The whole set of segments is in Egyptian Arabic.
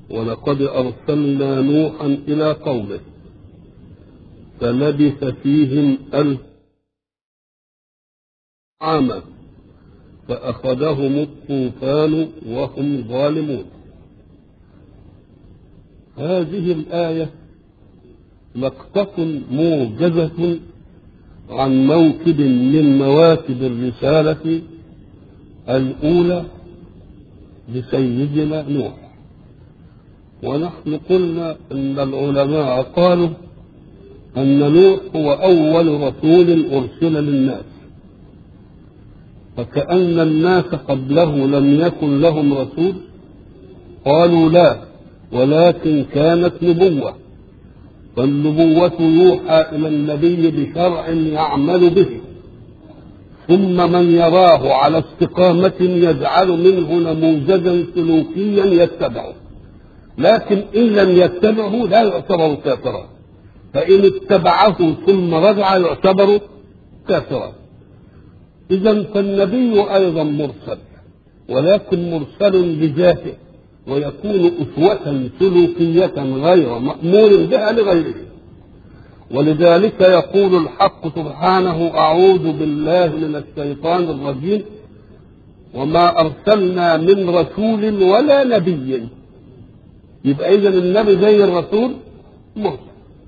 ولقد أرسلنا نوحا إلى قومه فلبث فيهم ألف عاما فأخذهم الطوفان وهم ظالمون هذه الآية لقطة موجزة عن موكب من مواكب الرسالة الأولى لسيدنا نوح ونحن قلنا ان العلماء قالوا ان نوح هو اول رسول ارسل للناس فكأن الناس قبله لم يكن لهم رسول قالوا لا ولكن كانت نبوة فالنبوة يوحى إلى النبي بشرع يعمل به ثم من يراه على استقامة يجعل منه نموذجا سلوكيا يتبعه لكن إن لم يتبعه لا يعتبر كافرا فإن اتبعه ثم رجع يعتبر كافرا إذا فالنبي أيضا مرسل ولكن مرسل بذاته ويكون أسوة سلوكية غير مأمور بها لغيره ولذلك يقول الحق سبحانه أعوذ بالله من الشيطان الرجيم وما أرسلنا من رسول ولا نبي يبقى إذا النبي زي الرسول مرسل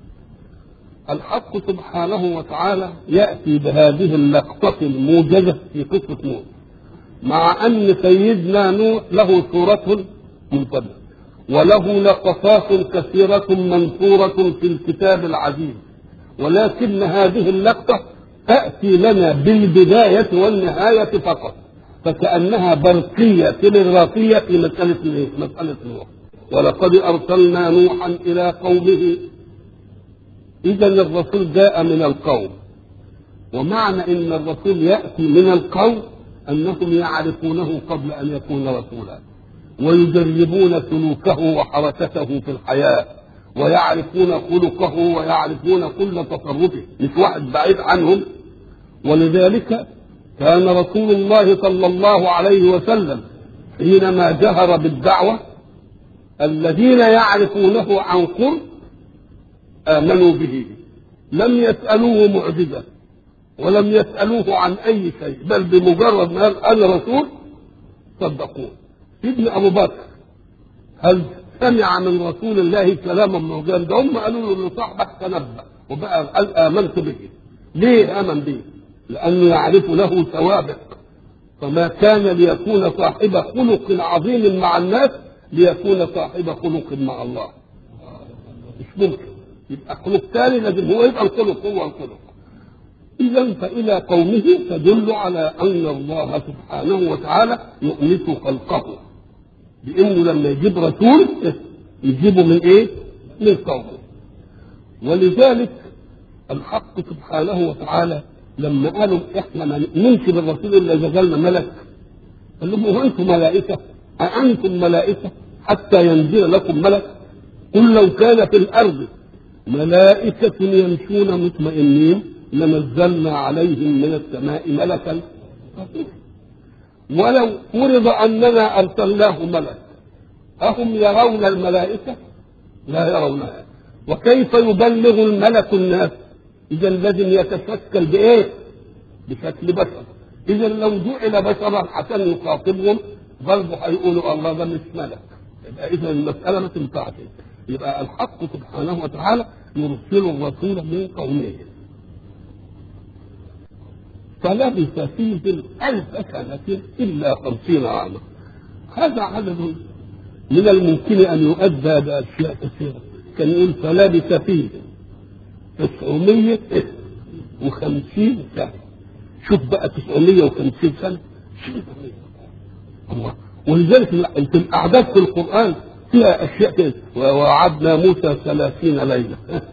الحق سبحانه وتعالى يأتي بهذه اللقطة الموجزة في قصة نوح مع أن سيدنا نوح له سورة منقبلة وله لقطات كثيرة منثورة في الكتاب العزيز ولكن هذه اللقطة تأتي لنا بالبداية والنهاية فقط فكأنها برقية تلغرافية في مسألة مسألة نوح ولقد أرسلنا نوحا إلى قومه إذا الرسول جاء من القوم ومعنى أن الرسول يأتي من القوم أنهم يعرفونه قبل أن يكون رسولا ويجربون سلوكه وحركته في الحياة ويعرفون خلقه ويعرفون كل تصرفه مش واحد بعيد عنهم ولذلك كان رسول الله صلى الله عليه وسلم حينما جهر بالدعوة الذين يعرفونه عن قرب آمنوا به لم يسألوه معجزة ولم يسألوه عن أي شيء بل بمجرد ما قال أنا رسول صدقوه ابن أبو بكر هل سمع من رسول الله كلاما معجزا ده هم قالوا له ان صاحبك تنبأ وبقى قال آمنت به ليه آمن به؟ لأنه يعرف له سوابق فما كان ليكون صاحب خلق عظيم مع الناس ليكون صاحب خلق مع الله مش ممكن يبقى خلق ثاني لازم هو يبقى الخلق هو الخلق إذا فإلى قومه تدل على أن الله سبحانه وتعالى يؤنس خلقه بأنه لما يجيب رسول يجيبه من إيه؟ من قومه ولذلك الحق سبحانه وتعالى لما قالوا احنا ما نمشي بالرسول الا اذا جالنا ملك قال لهم هو انتم ملائكه؟ أأنتم ملائكه حتى ينزل لكم ملك؟ قل لو كان في الارض ملائكة يمشون مطمئنين لنزلنا عليهم من السماء ملكا ولو فرض أننا أرسلناه ملك أهم يرون الملائكة؟ لا يرونها وكيف يبلغ الملك الناس؟ إذا لازم يتشكل بإيه؟ بشكل بشر إذا لو جعل بشرا حتى يخاطبهم برضه هيقولوا الله ده مش ملك يبقى إذا المسألة ما تنفعش يبقى الحق سبحانه وتعالى يرسل الرسول من قومه فلبث فيهم ألف سنة إلا خمسين عاما هذا عدد من الممكن أن يؤدى بأشياء كثيرة كان يقول فلبث فيهم تسعمية وخمسين سنة شوف بقى تسعمية وخمسين سنة الله ولذلك الأعداد في القرآن فيها أشياء كده ووعدنا موسى ثلاثين ليلة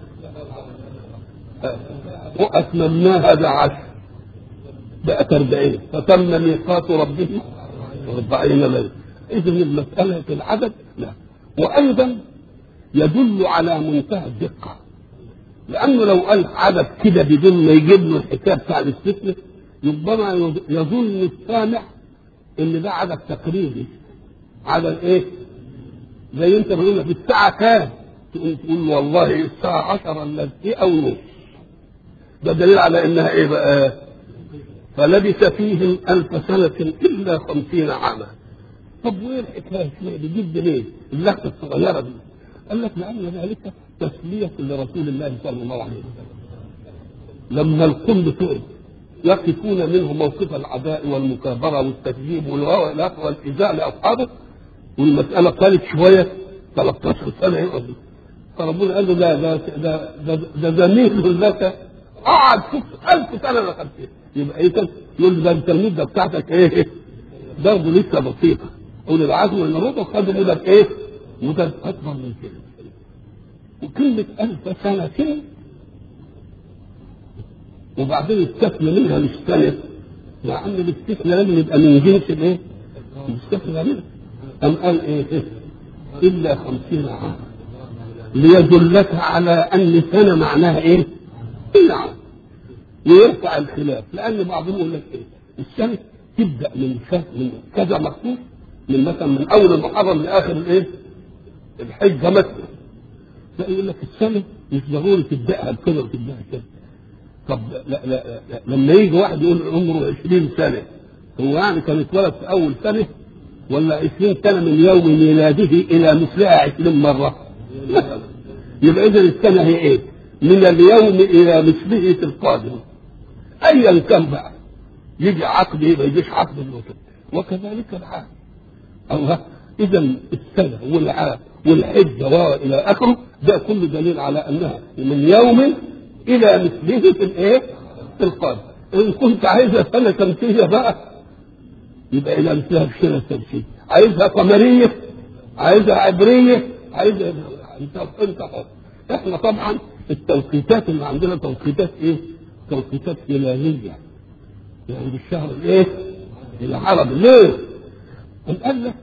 وأتممناها بعشر بقت أربعين فتم ميقات ربه أربعين ليلة إذا المسألة في العدد لا وأيضا يدل على منتهى الدقة لأنه لو قال عدد كده بدون ما يجيب له الحكاية بتاع الاستثناء ربما يظن السامع إن ده عدد تقريبي عدد إيه؟ زي انت بتقول لك الساعة كام؟ تقول تقول والله الساعة 10 الا ايه او نص ده دليل على انها ايه بقى؟ فلبث فيهم ألف سنة إلا خمسين عاما طب وين الحكاية شوية دي جد ليه؟ اللفة الصغيرة دي قال لك لأن ذلك تسلية لرسول الله صلى الله عليه وسلم لما القوم بتوعه يقفون منه موقف العداء والمكابرة والتكذيب والغوى والإيذاء لأصحابه والمسألة طالت شوية 13 سنة يقعد فربنا قال له لا ده ده ده, ده زميل لك قعد شوف 1000 سنة ما خدتها يبقى ايه كده؟ يقول ده انت المده بتاعتك ايه؟ برضه لسه بسيطه اولي العزم والنبوة خدوا مدة ايه؟ مدة اكبر من كده وكلمة ألف سنة كده وبعدين استثنى منها مش سنة مع أن الاستثناء لازم يبقى من جنس الإيه؟ المستثنى منها أم قال إيه؟ إلا خمسين عام ليدلك على أن سنة معناها إيه؟ إلا عام ويرفع الخلاف لان بعضهم يقول لك ايه السنه تبدا من من كذا مخصوص من مثلا من اول المحرم لاخر الايه الحجه مثلا لا يقول لك السنه مش ضروري تبداها بكذا وتبداها كذا طب لا لا, لا, لا لما يجي واحد يقول عمره 20 سنه هو يعني كان اتولد في اول سنه ولا 20 سنه من يوم ميلاده الى مثلها 20 مره مثلا يبقى اذا السنه هي ايه؟ من اليوم الى مثله في القادم ايا كان بقى يجي عقد ايه ما يجيش عقد الوتر وكذلك العام الله اذا السنه والعام والحجه والى اخره ده كله دليل على انها من يوم الى مثله في الايه؟ في القادم ان كنت عايزها سنه شمسيه بقى يبقى الى مثلها في سنه شمسيه عايزها قمريه عايزها عبريه عايزها انت انت حر احنا طبعا التوقيتات اللي عندنا توقيتات ايه؟ توقيتات هلالية يعني بالشهر الايه؟ العربي ليه؟ أم قال لك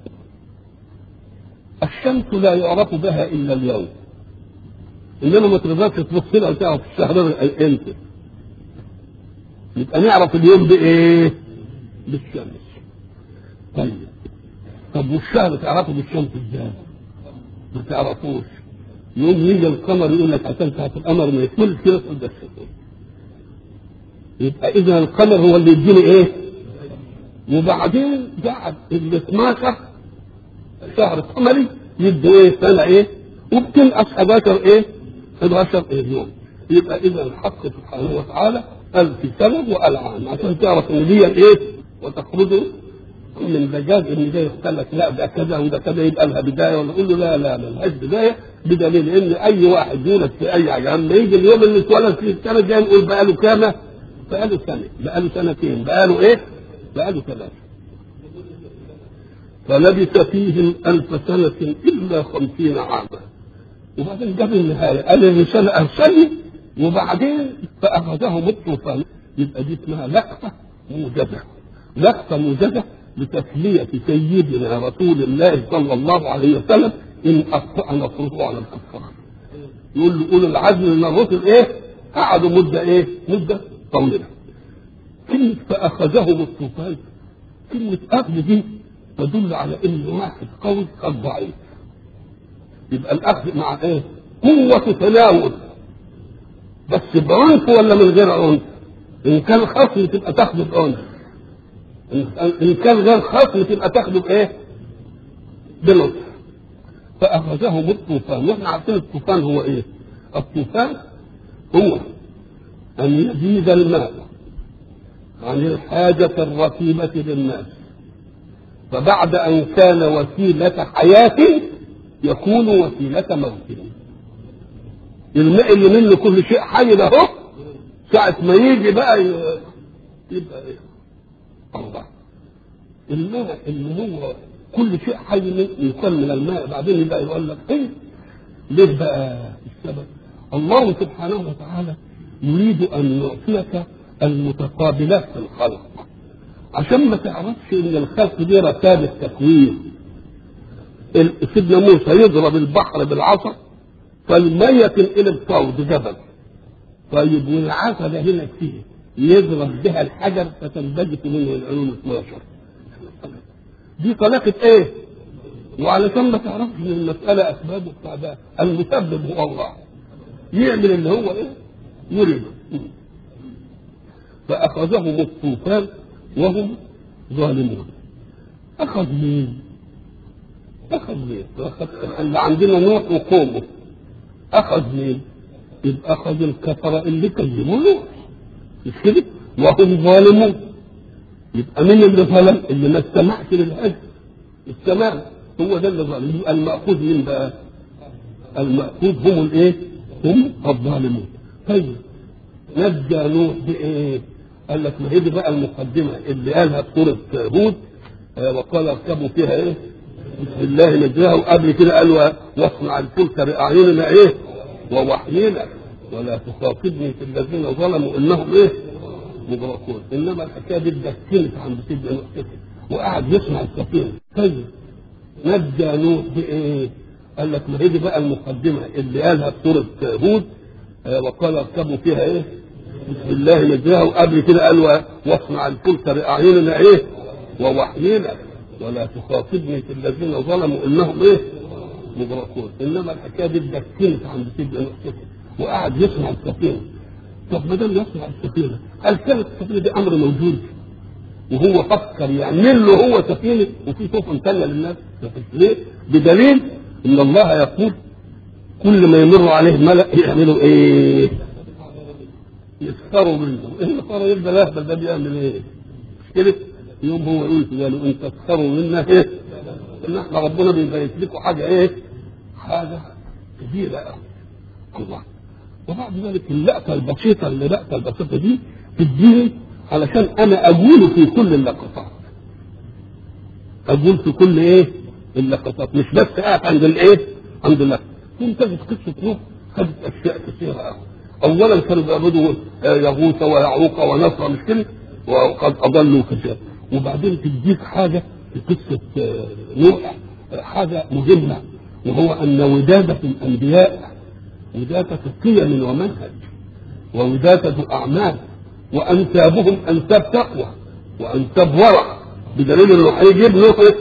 الشمس لا يعرف بها إلا اليوم إنما ما تقدرش تبص لها وتعرف الشهر امتى يبقى نعرف اليوم بإيه؟ بالشمس طيب طب والشهر تعرفه بالشمس ازاي؟ ما تعرفوش يوم يجي القمر يقول لك عشان ساعة القمر ما يكملش يصل ده الشهر يبقى اذا القمر هو اللي يديني ايه وبعدين بعد ال 12 شهر قمري يدي ايه سنه ايه وبتنقص 11 ايه 11 إيه يوم يبقى اذا الحق سبحانه وتعالى قال في سنه وقال عام عشان تعرف ان دي ايه وتخرج من دجاج ان ده يقول لك لا ده كذا وده كذا يبقى لها بدايه ولا يقول له لا لا ما لهاش بدايه بدليل ان اي واحد يولد في اي حاجه لما يجي اليوم اللي اتولد فيه السنه الجايه نقول بقى له كام؟ بقى له سنه بقى له سنتين بقى له ايه؟ بقى له ثلاثه فلبث فيهم ألف سنة إلا خمسين عاما وبعدين جاب النهاية قال الرسالة أرسلني وبعدين فأخذهم الطوفان يبقى دي اسمها لقطة موجزة لقطة موجزة لتسلية سيدنا رسول الله صلى الله عليه وسلم إن أخطأ نصره على الكفار يقول له أولو العزم من الرسل إيه؟ قعدوا مدة إيه؟ مدة طويلة كلمة فأخذهم الطوفان كلمة أخذ دي تدل على ان واحد قوي قد ضعيف يبقى الاخذ مع ايه قوة تناول بس بعنف ولا من غير عنف ان كان خصم تبقى تاخده بعنف ان كان غير خصم تبقى تاخده بايه بلطف فاخذهم الطوفان واحنا عارفين الطوفان هو ايه الطوفان هو ان يزيد الماء عن الحاجة الرتيبة للناس فبعد أن كان وسيلة حياة يكون وسيلة موت الماء اللي منه كل شيء حي ده اهو ساعة ما يجي بقى يبقى ايه؟ الله الماء اللي هو كل شيء حي يكون من الماء بعدين يبقى يقول لك ايه؟ ليه بقى السبب؟ الله سبحانه وتعالى يريد أن يعطيك المتقابلات في الخلق عشان ما تعرفش ان الخلق دي رتاب التكوين سيدنا موسى يضرب البحر بالعصا فالمية تنقلب فوض جبل طيب والعصا ده هنا فيه يضرب بها الحجر فتنبجت منه العلوم 12 دي طلاقة ايه؟ وعلشان ما تعرفش ان المساله اسباب وبتاع ده المسبب هو الله يعمل اللي هو ايه يريد فاخذهم الطوفان وهم ظالمون اخذ مين اخذ مين أخذ اللي عندنا نوح وقومه اخذ مين يبقى اخذ الكفره اللي كلموا نوح مش كده وهم ظالمون يبقى مين اللي ظلم اللي ما استمعش للحج السماع هو ده اللي ظالم يبقى المأخوذ من بقى المأخوذ هم الايه هم الظالمون طيب نجى نوح بايه قال لك ما هي دي بقى المقدمه اللي قالها في سوره هود آه، وقال اركبوا فيها ايه بسم الله نجاها وقبل كده قال واصنع الفلك باعيننا ايه ووحينا ولا تخاطبني في الذين ظلموا انهم ايه مغرقون انما الحكايه دي اتدكنت عند سيدنا نوح كده وقعد يصنع السفينه طيب نجى نوح بايه؟ قال لك ما هي دي بقى المقدمه اللي قالها في سوره هود آه، وقال اركبوا فيها ايه؟ بسم الله نجاها وقبل كده قال واصنع الفلك باعيننا ايه؟ ووحينا ولا تخاطبني في الذين ظلموا انهم ايه؟ مغرقون انما الحكايه دي اتدكنت عند سيدنا نوح كده وقعد يصنع السفينه طب ما دام يصنع السفينه هل كانت السفينه دي امر موجود وهو فكر يعمل له هو سفينه وفي سفن ثانيه للناس ليه؟ بدليل ان الله يقول كل ما يمر عليه ملأ يعملوا ايه؟ يسخروا منه، ايه اللي صار يبدا الاهبل ده بيعمل ايه؟ مش كده؟ يوم هو يقول في باله ان تسخروا منا ايه؟ ان احنا ربنا بيبارك لكم حاجه ايه؟ حاجه كبيره قوي الله وبعد ذلك اللقطه البسيطه اللي اللقطه البسيطه دي تديني علشان انا اقول في كل اللقطات اقول في كل ايه اللقطات مش بس اقف عند الايه عند اللقطه تنتج قصه نوح خدت اشياء كثيره قوي اولا كانوا بيعبدوا آه، يغوث ويعوق ونصر مش كده وقد اضلوا كثيرا وبعدين تديك حاجه في قصه آه، نوح آه، حاجه مهمه وهو ان وداده الانبياء وداده قيم ومنهج ووداده اعمال وانسابهم انساب تقوى وانساب ورع بدليل انه هيجيب له إيه؟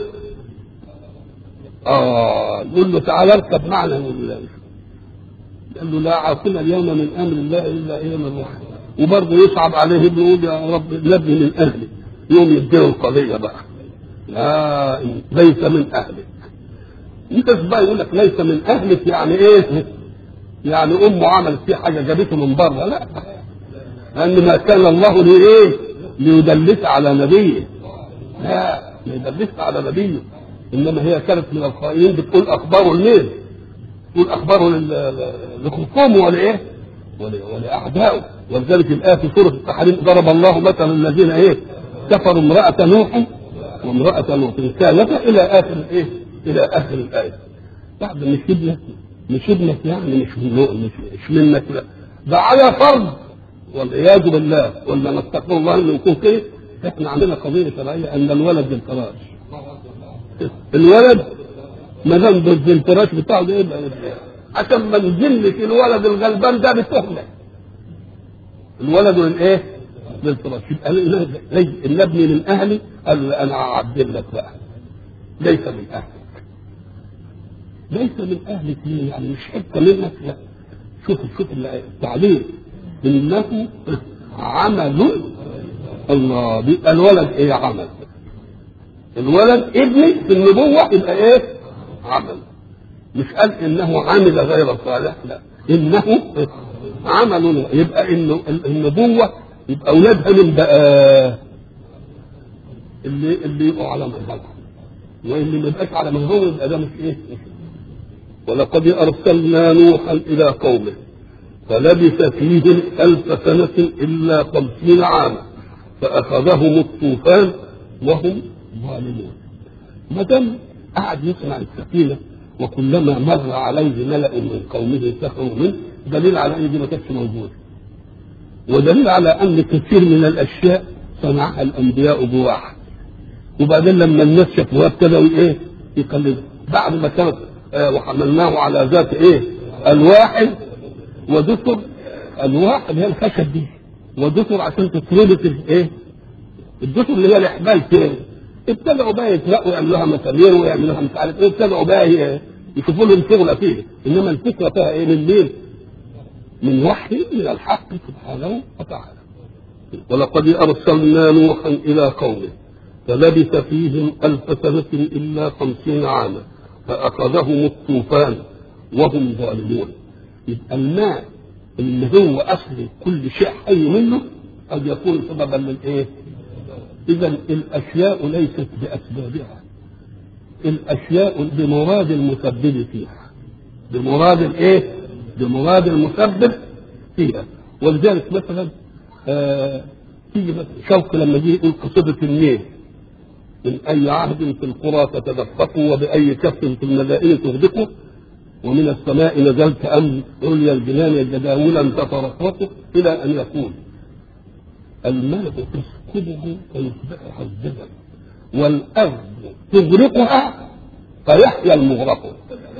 اه يقول له تعالى اركب معنا قال له لا عاصم اليوم من امر الله الا ايه من رحم وبرضه يصعب عليه ابنه يقول يا رب نبني من اهلي يوم يديله القضيه بقى لا ليس من اهلك انت بقى يقول لك ليس من اهلك يعني ايه؟ يعني امه عملت فيه حاجه جابته من بره لا لأن ما كان الله لإيه؟ ليدلس على نبيه. لا ما يدلس على نبيه. إنما هي كانت من القائلين بتقول أخباره لمين؟ تقول أخباره لل- لخصومه ولإيه؟ ول- ولأعدائه ولذلك الآية في سورة التحريم ضرب الله مثلا الذين إيه؟ كفروا امرأة نوح وامرأة لوط كانتا إلى آخر الإيه؟ إلى آخر الآية. بعد مش ابنك مش ابنك يعني مش من مش, مش منك لا ده على فرض والعياذ بالله ولا نستغفر الله انه يكون كده احنا عندنا قضيه شرعيه ان الولد بالفراش الولد ما دام بالفراش بتاعه ده يبقى يبقى. عشان ما نزلش الولد الغلبان ده بتهمه الولد للايه؟ للفراش يبقى اللي ابني من اهلي قال له انا هعدل لك بقى ليس من اهلك ليس من اهلك ليه يعني مش حته منك لا شوف شوف التعليم انه عمل الله بيبقى الولد ايه عمل الولد ابني في النبوة يبقى ايه عمل مش قال انه عمل غير صالح لا انه عمل يبقى انه النبوة يبقى اولادها من بقى اللي اللي يبقوا على منهجهم واللي ما يبقاش على منهجهم يبقى ده مش ايه ولقد ارسلنا نوحا الى قومه فلبث فيهم ألف سنة إلا خمسين عاما فأخذهم الطوفان وهم ظالمون ما دام قعد يصنع السفينة وكلما مر عليه ملأ من قومه سخروا منه دليل على أن دي ما كانتش موجودة ودليل على أن كثير من الأشياء صنعها الأنبياء بواحد وبعدين لما الناس شافوها ابتدوا ايه يقلدوا بعد ما كانت آه وحملناه على ذات ايه الواحد ودثر الواح اللي هي الخشب دي ودثر عشان تتربط الايه؟ الدثر اللي هي الاحبال فين؟ ابتدعوا بقى يتلقوا يعملوها مسامير ويعملوها مش عارف ايه ابتدعوا بقى ي- يشوفوا لهم شغله فيه انما الفكره فيها ايه من مين؟ من وحي من الحق سبحانه وتعالى ولقد ارسلنا نوحا الى قومه فلبث فيهم الف سنه الا خمسين عاما فاخذهم الطوفان وهم ظالمون يبقى الماء اللي هو اصل كل شيء حي منه قد يكون سببا للايه؟ اذا الاشياء ليست باسبابها الاشياء بمراد المسبب فيها بمراد الايه؟ بمراد المسبب فيها ولذلك مثلا آه تيجي مثلا شوق لما يجي يقول قصيده النيل من اي عهد في القرى تتدفقوا وباي كف في المدائن تغدقوا ومن السماء نزلت أم عليا الجنان جداولا تترقرقه إلى أن يقول الماء تسكبه فيصبح حجبا والأرض تغرقها فيحيا المغرق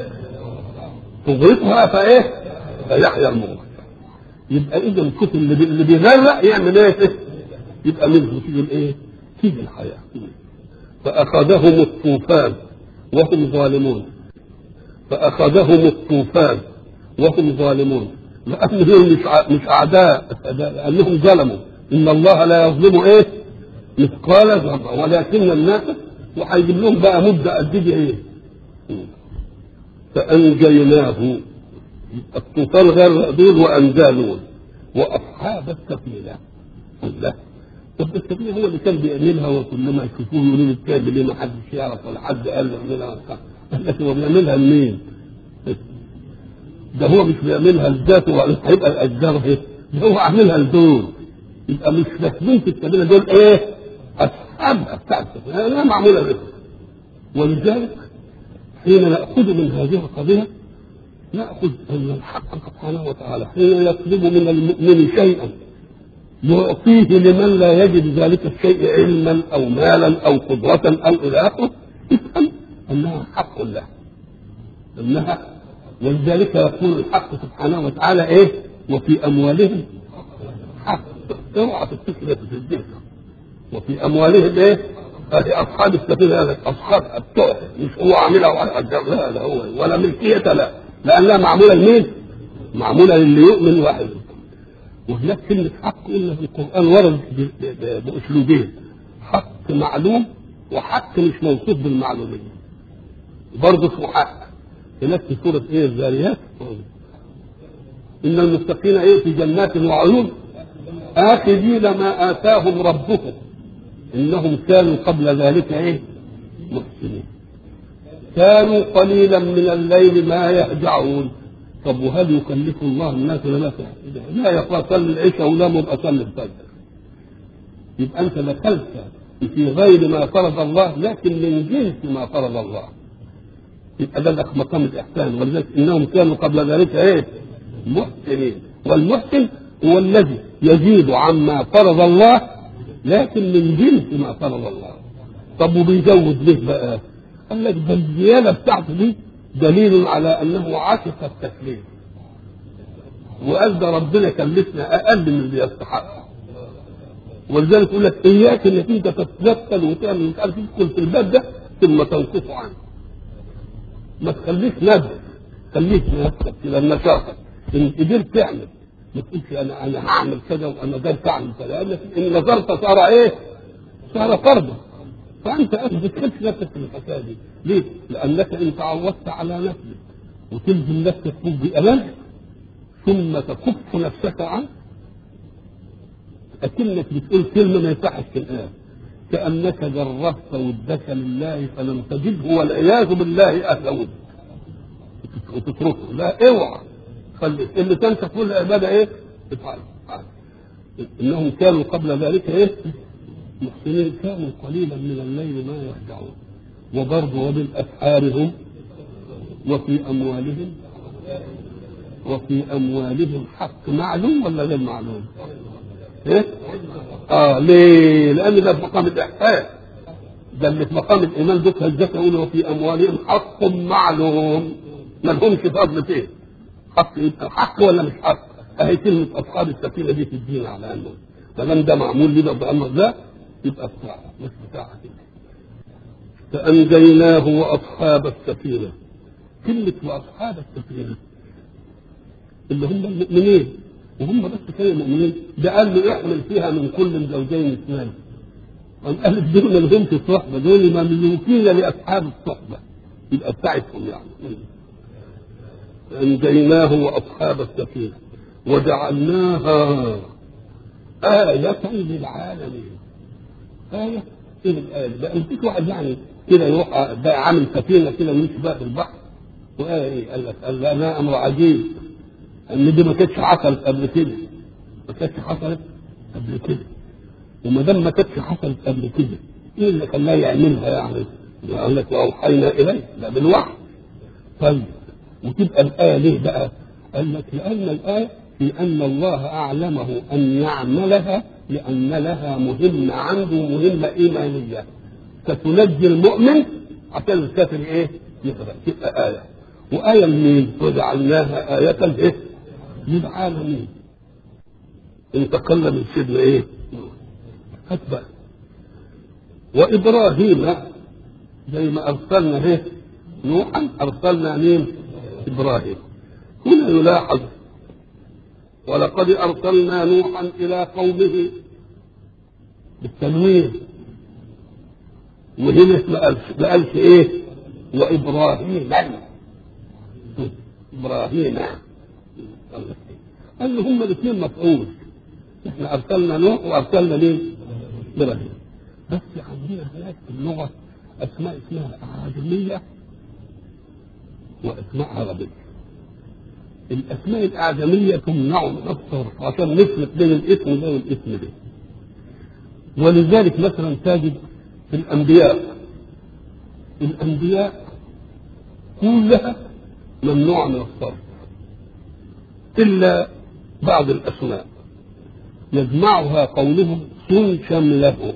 تغرقها فإيه؟ فيحيا المغرق يبقى إذا الكتب اللي بي- اللي بيغرق يعمل إيه؟ يبقى منه تيجي الإيه؟ تيجي الحياة فأخذهم الطوفان وهم ظالمون فأخذهم الطوفان وهم ظالمون لأنهم مش ع- مش أعداء لأنهم ظلموا إن الله لا يظلم إيه؟ مثقال ذرة ولكن الناس وهيجيب لهم بقى مدة قد دي إيه؟ فأنجيناه الطوفان غير دول وأنجانون وأصحاب السفينة الله طب السفينة هو اللي كان بيعملها وكلما يشوفوه يقولوا له الكلب ليه ما حدش يعرف ولا حد قال له يعملها قال لك هو بيعملها لمين؟ ده هو مش بيعملها لذاته ولا هيبقى الاشجار ايه؟ ده هو عاملها لدول يبقى مش داخلين في السفينه دول ايه؟ اصحابها بتاعت السفينه لا معموله لهم ولذلك حين ناخذ من هذه القضيه ناخذ ان الحق سبحانه وتعالى حين يطلب من المؤمن شيئا يعطيه لمن لا يجد ذلك الشيء علما او مالا او قدره او الى اخره افهم انها حق له انها ولذلك يقول الحق سبحانه وتعالى ايه وفي اموالهم حق اوعى تفتكر في الدنيا وفي اموالهم ايه هذه اصحاب السفينه هذا اصحاب بتوع مش هو عاملها ولا أجر لا لا هو ولا ملكيه لا لانها معموله لمين؟ معموله للي يؤمن واحد وهناك كلمة حق قلنا في القرآن ورد ب- ب- بأسلوبين حق معلوم وحق مش موصوف بالمعلومية برضه اسمه حق هناك في سورة ايه الذاريات إن المتقين ايه في جنات وعيون آخذين ما آتاهم ربهم إنهم كانوا قبل ذلك ايه محسنين كانوا قليلا من الليل ما يهجعون طب وهل يكلف الله الناس ولا لا يقول صلي العشاء ولا مبقى صلي الفجر يبقى انت دخلت في غير ما فرض الله لكن من جنس ما فرض الله يبقى ده لك مقام الاحسان ولذلك انهم كانوا قبل ذلك ايه محسنين والمحسن هو الذي يزيد عما فرض الله لكن من جنس ما فرض الله طب وبيزود ليه بقى قال لك ده الزياده بتاعته دي دليل على انه عشق التكليف وقال ده ربنا كلفنا اقل من اللي يستحق ولذلك يقول لك اياك انك انت تتذكر وتعمل مش عارف تدخل في الباب ده ثم تنقص عنه ما تخليش ندم خليك نفسك كده نشاطك ان قدرت تعمل ما تقولش انا انا هعمل كذا وانا قدرت اعمل كذا قال لك ان نظرت صار ايه؟ صار فرضا فانت ما تدخلش نفسك في الحكايه دي ليه؟ لانك ان تعودت على نفسك وتلزم نفسك فوق بامان ثم تكف نفسك عنه اكنك بتقول كلمه ما يصحش تنقال كانك جربت ودك لله فلم تجده والعياذ بالله اهل ود وتتركه لا اوعى خلي اللي تنسى كل عباده ايه؟ افعل افعل. انهم كانوا قبل ذلك ايه؟ محسنين كانوا قليلا من الليل ما يهجعون وبرضه وبالاسحار هم وفي اموالهم وفي اموالهم حق معلوم ولا غير معلوم؟ ايه؟ اه ليه؟ لان ده في مقام الاحسان ده اللي في مقام الايمان دوك الزكاه يقول وفي اموالهم حق معلوم ما لهمش فضل فيه حق يبقى حق ولا مش حق؟ اهي كلمه اصحاب السفينه دي في الدين على انه ما دام ده معمول لنا بامر ده يبقى بتاعه مش بتاعك فأنجيناه وأصحاب السفينة كلمة وأصحاب السفينة اللي هم المؤمنين وهم بس كانوا مؤمنين ده قال له احمل فيها من كل زوجين اثنين قام قال الدول ما لهمش صحبة دول مملوكين لأصحاب الصحبة يبقى بتاعتهم يعني أنجيناه وأصحاب السفينة وجعلناها آية للعالمين آية إيه الآية بقى مفيش واحد يعني كده يروح بقى عامل سفينة كده ويمشي بقى في البحر وآية إيه قال لك قال لا أمر عجيب ان دي ما كانتش حصلت قبل كده ما كانتش حصلت قبل كده وما دام ما كانتش حصلت قبل كده ايه اللي خلاه يعملها يعني؟ يقول لك واوحينا اليه ده بالوحي طيب وتبقى الايه ليه بقى؟ قال لك لان الايه في ان الله اعلمه ان يعملها لان لها مهمه عنده مهمه ايمانيه ستنجي المؤمن عشان الكافر ايه؟ يقرا تبقى ايه وآية منين؟ وجعلناها آية إيه؟ للعالمين. انتقلنا من سيدنا إيه؟ هات بقى. وإبراهيم زي ما أرسلنا إيه؟ نوحا أرسلنا مين؟ إبراهيم. هنا يلاحظ ولقد أرسلنا نوحا إلى قومه بالتنوين وهنا ما قالش ما قالش إيه؟ وإبراهيم ابراهيم قال له هما الاثنين مفعول احنا ارسلنا نوح وارسلنا مين؟ ابراهيم بس عندنا هناك في اللغه اسماء اسمها اعجميه واسماء عربيه الاسماء الاعجميه تمنع من الصرف عشان نفرق بين الاسم ده والاسم ده ولذلك مثلا تجد في الانبياء الانبياء كلها ممنوع من الصرف إلا بعض الأسماء يجمعها قولهم صن شمله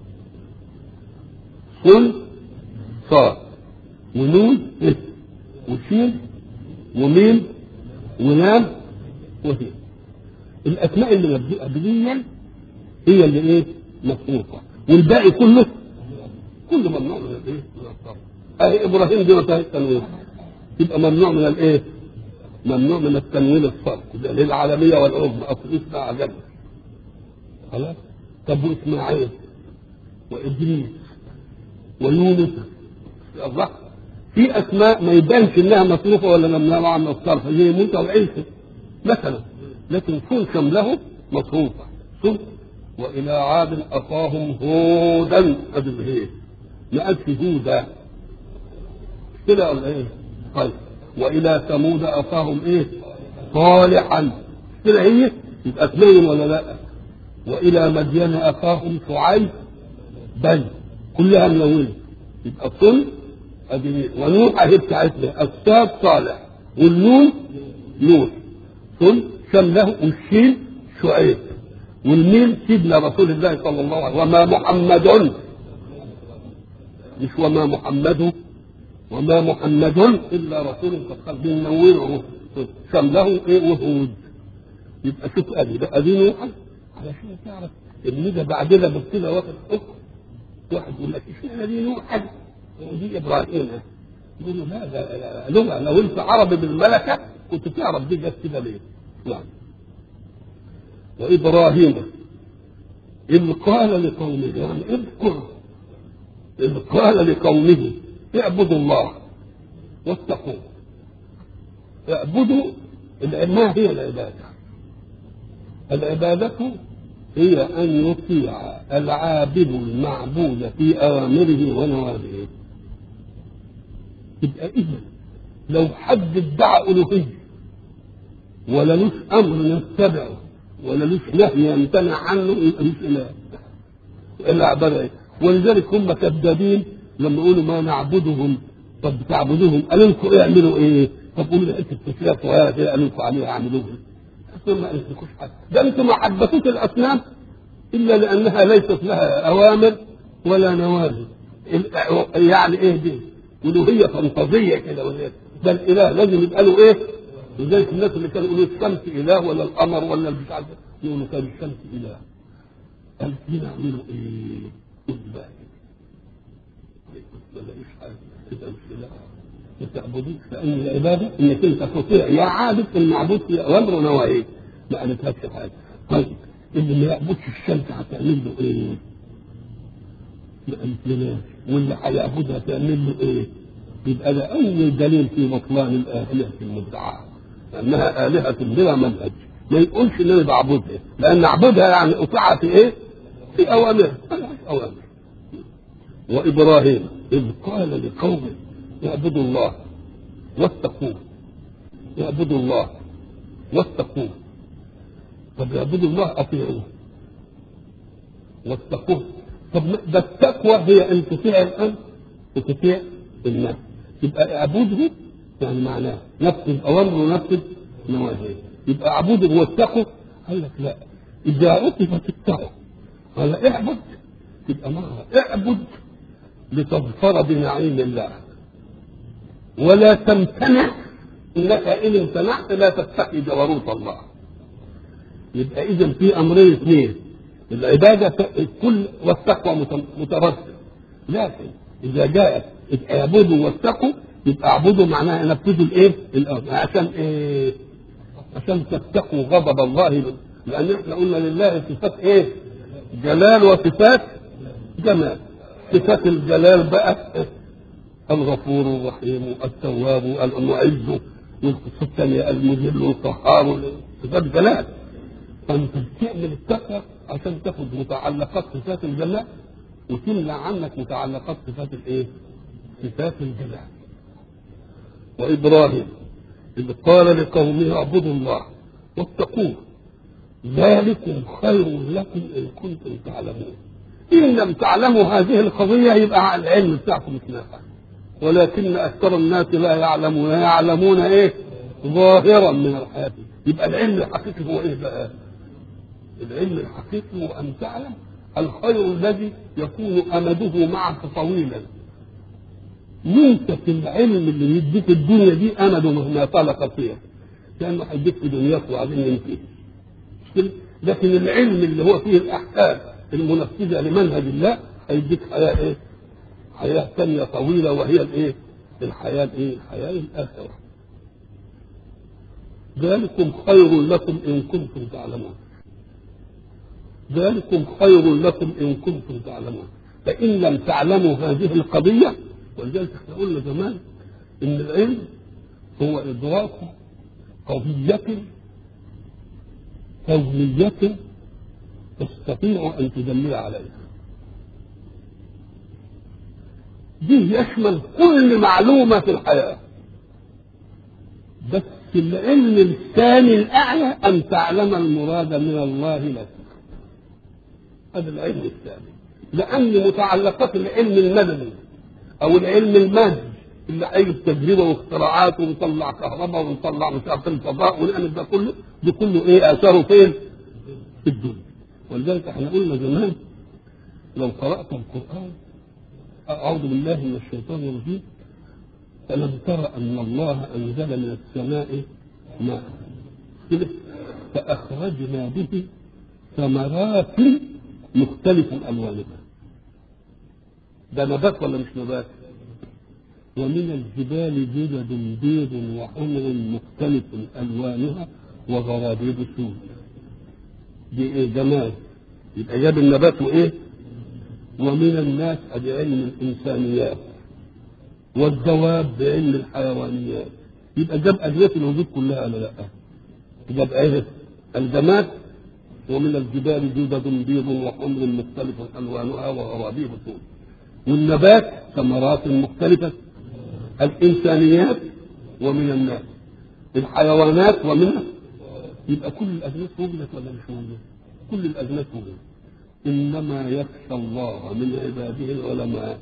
صن صاد ونون وشين وميم ولام وهي الأسماء اللي مبدوءة بديا هي اللي إيه مصروفة والباقي كله كله ممنوع من الإيه من الصرف أهي إبراهيم دي ما التنوين يبقى ممنوع من الايه؟ ممنوع من التنوين الصرف للعالميه والعظمى اصل اسمها عجب خلاص طب واسماعيل وادريس ويونس الله في اسماء ما يبانش انها مصروفه ولا ممنوعه من الصرف زي موسى وعيسى مثلا لكن كن شمله مصروفه ثم والى عاد اخاهم هودا ادي ايه ما قالش هودا كده ولا ايه؟ طيب والى ثمود اخاهم ايه؟ صالحا كده هي يبقى اثنين ولا لا؟ والى مدين اخاهم شعيب بل كلها منونه يبقى صن ادي ونوح اهي بتاعتنا الصاد صالح والنون نوح صن شمله والشين شعيب والميم سيدنا رسول الله صلى الله عليه وسلم وما محمد مش وما محمد وما محمد الا رسول قد خلق بننوره شمله ايه وهود يبقى شوف ادي ده ادي نوحا علشان تعرف ان ده بعدنا بكده واخد حكم واحد يقول لك اشمعنى دي نوحا ودي ابراهيم يقول له لا ده لغه لو انت عربي بالملكه كنت تعرف دي جت كده ليه نعم وابراهيم اذ قال لقومه يعني اذكر اذ قال لقومه اعبدوا الله واتقوه اعبدوا ما هي العبادة العبادة هي أن يطيع العابد المعبود في أوامره ونواهيه يبقى إذا لو حد ادعى ألوهية ولا لوش أمر نتبعه ولا لوش نهي يمتنع عنه يبقى مش إله إلا عبادة ولذلك هم كذابين لما يقولوا ما نعبدهم طب بتعبدوهم قالوا لكم اعملوا ايه؟ طب قولوا لي انتوا التشريع صغيره كده قالوا لكم عليها اعملوها ثم ما قالتلكوش حاجه ده انتم ما حبتوش الاصنام الا لانها ليست لها اوامر ولا نواهي يعني ايه دي؟ الوهيه فانتازيه كده ولا ده الاله لازم يبقى له ايه؟ لذلك الناس اللي كانوا يقولوا الشمس اله ولا القمر ولا مش عارف يقولوا كان الشمس اله قال فينا اعملوا ايه؟ ما لاقيش حاجه تبقى مش اله ما تعبدوش لان العباده انك انت تطيع يا عابد المعبود في اوامر ونواهيه ما قالتهاش حاجه طيب اللي ما يعبدش الشمس هتعمل له ايه؟ ما قالتلناش واللي هيعبدها تعمل له ايه؟ يبقى ده اول دليل في بطلان الالهه المدعاه لانها الهه بلا منهج ما يقولش ان انا بعبدها لان اعبدها يعني اطيعها في ايه؟ في اوامر اوامر وابراهيم اذ قال لقومه اعبدوا الله واتقوه اعبدوا الله واتقوه طب اعبدوا الله اطيعوه واتقوه طب ده التقوى هي ان تطيع الامر وتطيع النهي يبقى اعبده يعني معناه نفذ اوامره ونفذ نواهيه يبقى اعبده واتقوا قال لك لا اذا عطفت التقوى قال اعبد تبقى معها اعبد لتظفر بنعيم الله ولا تمتنع انك ان امتنعت لا تتقي جبروت الله يبقى اذا في امرين اثنين العباده كل والتقوى مترتب لكن اذا جاءت اعبدوا واتقوا يبقى اعبدوا معناها نفذوا الايه؟ الامر عشان ايه؟ عشان تتقوا غضب الله لان احنا قلنا لله صفات ايه؟ جلال وصفات جمال صفات الجلال بقى الغفور الرحيم التواب المعز والصفات الثانيه المذل القهار صفات جلال فانت بتعمل التقوى عشان تاخد متعلقات صفات الجلال وتمنع عنك متعلقات صفات الايه؟ صفات الجلال وابراهيم اذ قال لقومه اعبدوا الله واتقوه ذلكم خير لكم ان كنتم تعلمون ان لم تعلموا هذه القضيه يبقى العلم بتاعكم مش نافع ولكن اكثر الناس لا يعلمون يعلمون ايه ظاهرا من الحياه يبقى العلم الحقيقي هو ايه بقى العلم الحقيقي هو ان تعلم الخير الذي يكون امده معك طويلا يمسك العلم اللي يديك الدنيا دي امده مهما طال قصير كانه هيديك في دنياك وبعدين ينتهي لكن العلم اللي هو فيه الاحكام المنفذه لمنهج الله هيديك حياه ايه؟ حياه ثانيه طويله وهي الايه؟ الحياه الايه؟ الحياه الاخره. ذلكم خير لكم ان كنتم تعلمون. ذلكم خير لكم ان كنتم تعلمون. فان لم تعلموا هذه القضيه ولذلك احنا قلنا زمان ان العلم هو ادراك قضيه كونية تستطيع أن تدلل عليها دي يشمل كل معلومة في الحياة بس العلم الثاني الأعلى أن تعلم المراد من الله لك هذا العلم الثاني لأن متعلقات العلم المدني أو العلم المادي اللي هيجيب تجربه واختراعات ونطلع كهرباء ونطلع مش عارف الفضاء ونعمل ده كله ده كله ايه اثاره فين؟ في الدنيا ولذلك احنا قلنا زمان لو قرات القران اعوذ بالله من الشيطان الرجيم الم تر ان الله انزل من السماء ماء فاخرجنا به ثمرات مختلف الوانها ده نبات ولا مش نبات؟ ومن الجبال جدد بيض وحمر مختلف الوانها وغرابيب سود دي ايه جمال يبقى جاب النبات وايه ومن الناس بعلم الانسانيات والدواب بعلم الحيوانيات يبقى جاب ادويه الوجود كلها ولا لا جاب ايه الجماد ومن الجبال جدد بيض وحمر مختلف الوانها وغرابيب سود والنبات ثمرات مختلفه الإنسانيات ومن الناس الحيوانات ومنها يبقى كل الأجناس وجدت ولا مش وجدت؟ كل الأجناس وجدت إنما يخشى الله من عباده العلماء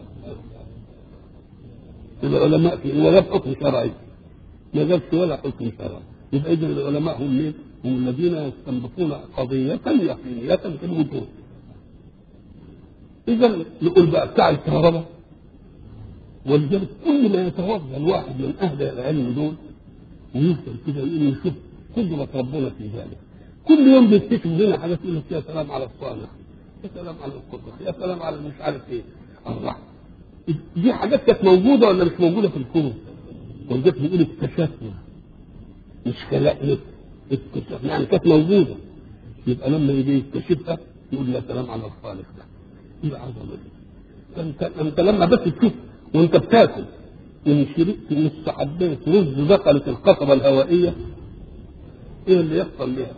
العلماء في ولا حكم شرعي ما جابش ولا حكم شرعي يبقى إذا العلماء هم مين؟ هم الذين يستنبطون قضية يقينية في الوجود إذا نقول بقى بتاع الكهرباء ولذلك كل ما يتوضا الواحد من اهل العلم دول ويفضل كده يقول يشوف قدرة ربنا في ذلك كل يوم بيكتشف لنا حاجات يقول لك يا سلام على الصانع يا سلام على القدرة يا سلام على مش عارف ايه الله دي حاجات كانت موجوده ولا مش موجوده في الكون ولذلك بيقول اكتشفنا مش خلقنا اكتشفنا يعني كانت موجوده يبقى لما يجي يكتشفها يقول يا سلام على الخالق ده ايه العظمه دي انت انت لما بس تشوف وانت بتاكل ان شربت نص حبايه رز دخلت القصبه الهوائيه ايه اللي يحصل ليها؟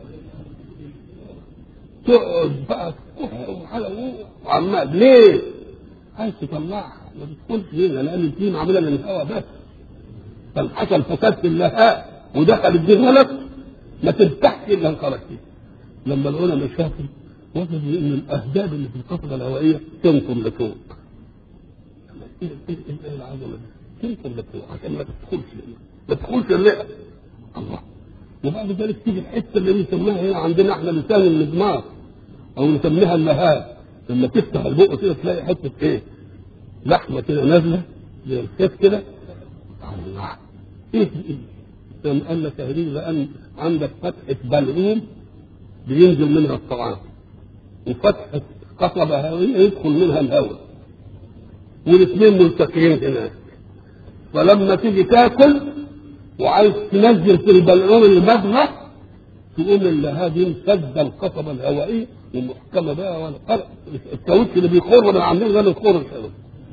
تقعد بقى تكح وحلقة وعمال ليه؟ عايز تطلعها ما تدخلش هنا لان دي معموله للهواء بس فحصل فساد في اللهاء ودخلت دي غلط ما ترتاحش الا ان خرجت لما العلماء شافوا وجدوا ان الاهداب اللي في القصبه الهوائيه تنقر لفوق ايه ايه ايه العظمه دي؟ تنقر لفوق عشان ما تدخلش ما تدخلش الرئه الله وبعد ذلك تيجي الحته اللي بنسميها هنا عندنا احنا لسان المزمار او نسميها اللهاب لما تفتح البق كده تلاقي حته ايه؟ لحمه كده نازله زي الكيف كده الله ايه ايه؟ ثم قال لك تهريج لان عندك فتحه بلعوم بينزل منها الطعام وفتحه قصبه هويه يدخل منها الهواء والاثنين ملتقيين هناك فلما تيجي تاكل وعايز تنزل في البلعوم المضغه تقوم اللهاب مسد القصبه الهوائيه ومحكمه بقى ولا فرق الكاوتش اللي بيخر من عاملين غير الخور الحلو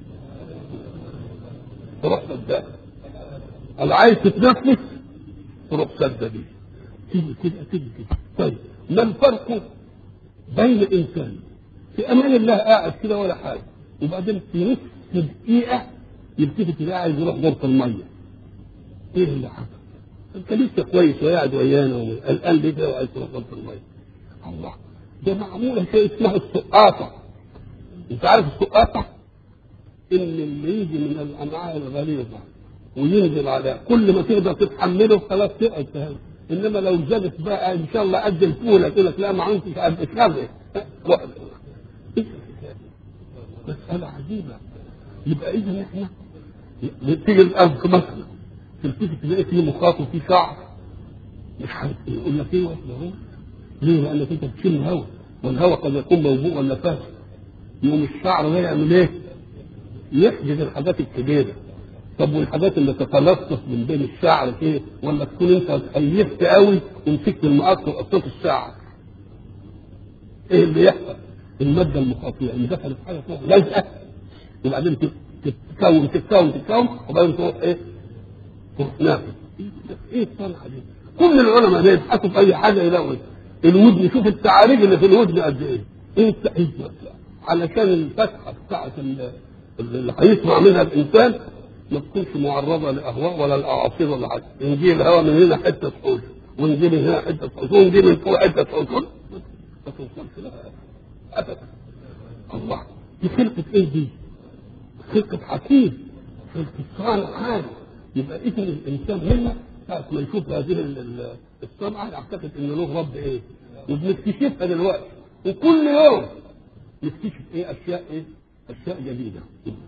تروح سدها اللي عايز تتنفس تروح سدة دي تيجي كده تيجي كده طيب ما الفرق بين انسان في امان الله قاعد كده ولا حاجه وبعدين في نص دقيقه يلتفت يلاقي عايز يروح دورة الميه ايه اللي حصل؟ انت لسه كويس وقاعد ويانا قلقان ليه كده وعايز تروح دورة الميه الله ده معموله شيء اسمها السقاطه انت عارف السقاطه ان اللي يجي من الامعاء الغليظه وينزل على كل ما تقدر تتحمله خلاص تقعد تهز انما لو زادت بقى ان شاء الله قد الفوله كده تلاقي ما عندكش قد كذا مسألة عجيبة يبقى إذا إحنا تيجي الأرض مثلا تلتفت تلاقي فيه مخاط وفيه شعر مش عارف إيه يقول لك إيه وإحنا هو ليه؟ لأنك أنت بتشم هواء والهواء قد يكون موبوء ولا فاسد يقوم الشعر ده يعمل إيه؟ يحجز الحاجات الكبيرة طب والحاجات اللي تتلصص من بين الشعر كده ولا تكون انت اتكيفت قوي ومسكت المقص وقصيت الشعر ايه اللي يحصل؟ الماده المخاطيه اللي دخلت حاجه فوق لازقه وبعدين تتكون تتكون تتكون وبعدين تروح ايه؟ تروح نافذ ايه الصنعه دي؟ كل العلماء بيبحثوا في اي حاجه يلاقوا الودن شوف التعاريج اللي في الودن قد ايه؟ ايه التعريج علشان الفتحه بتاعت اللي هيسمع منها الانسان ما تكونش معرضه لاهواء ولا لاعاصير ولا حاجه نجي الهواء من هنا حته حوش ونجي من هنا حته حوش ونجي من فوق حته حوش ما توصلش لها ابدا الله دي خلقه ايه دي؟ خلقه حكيم خلقه صانع عالي يبقى اذا الانسان هنا ساعه ما يشوف هذه الصنعه يعتقد ان له رب ايه؟ وبنكتشفها دلوقتي وكل يوم نكتشف ايه اشياء ايه؟ اشياء جديده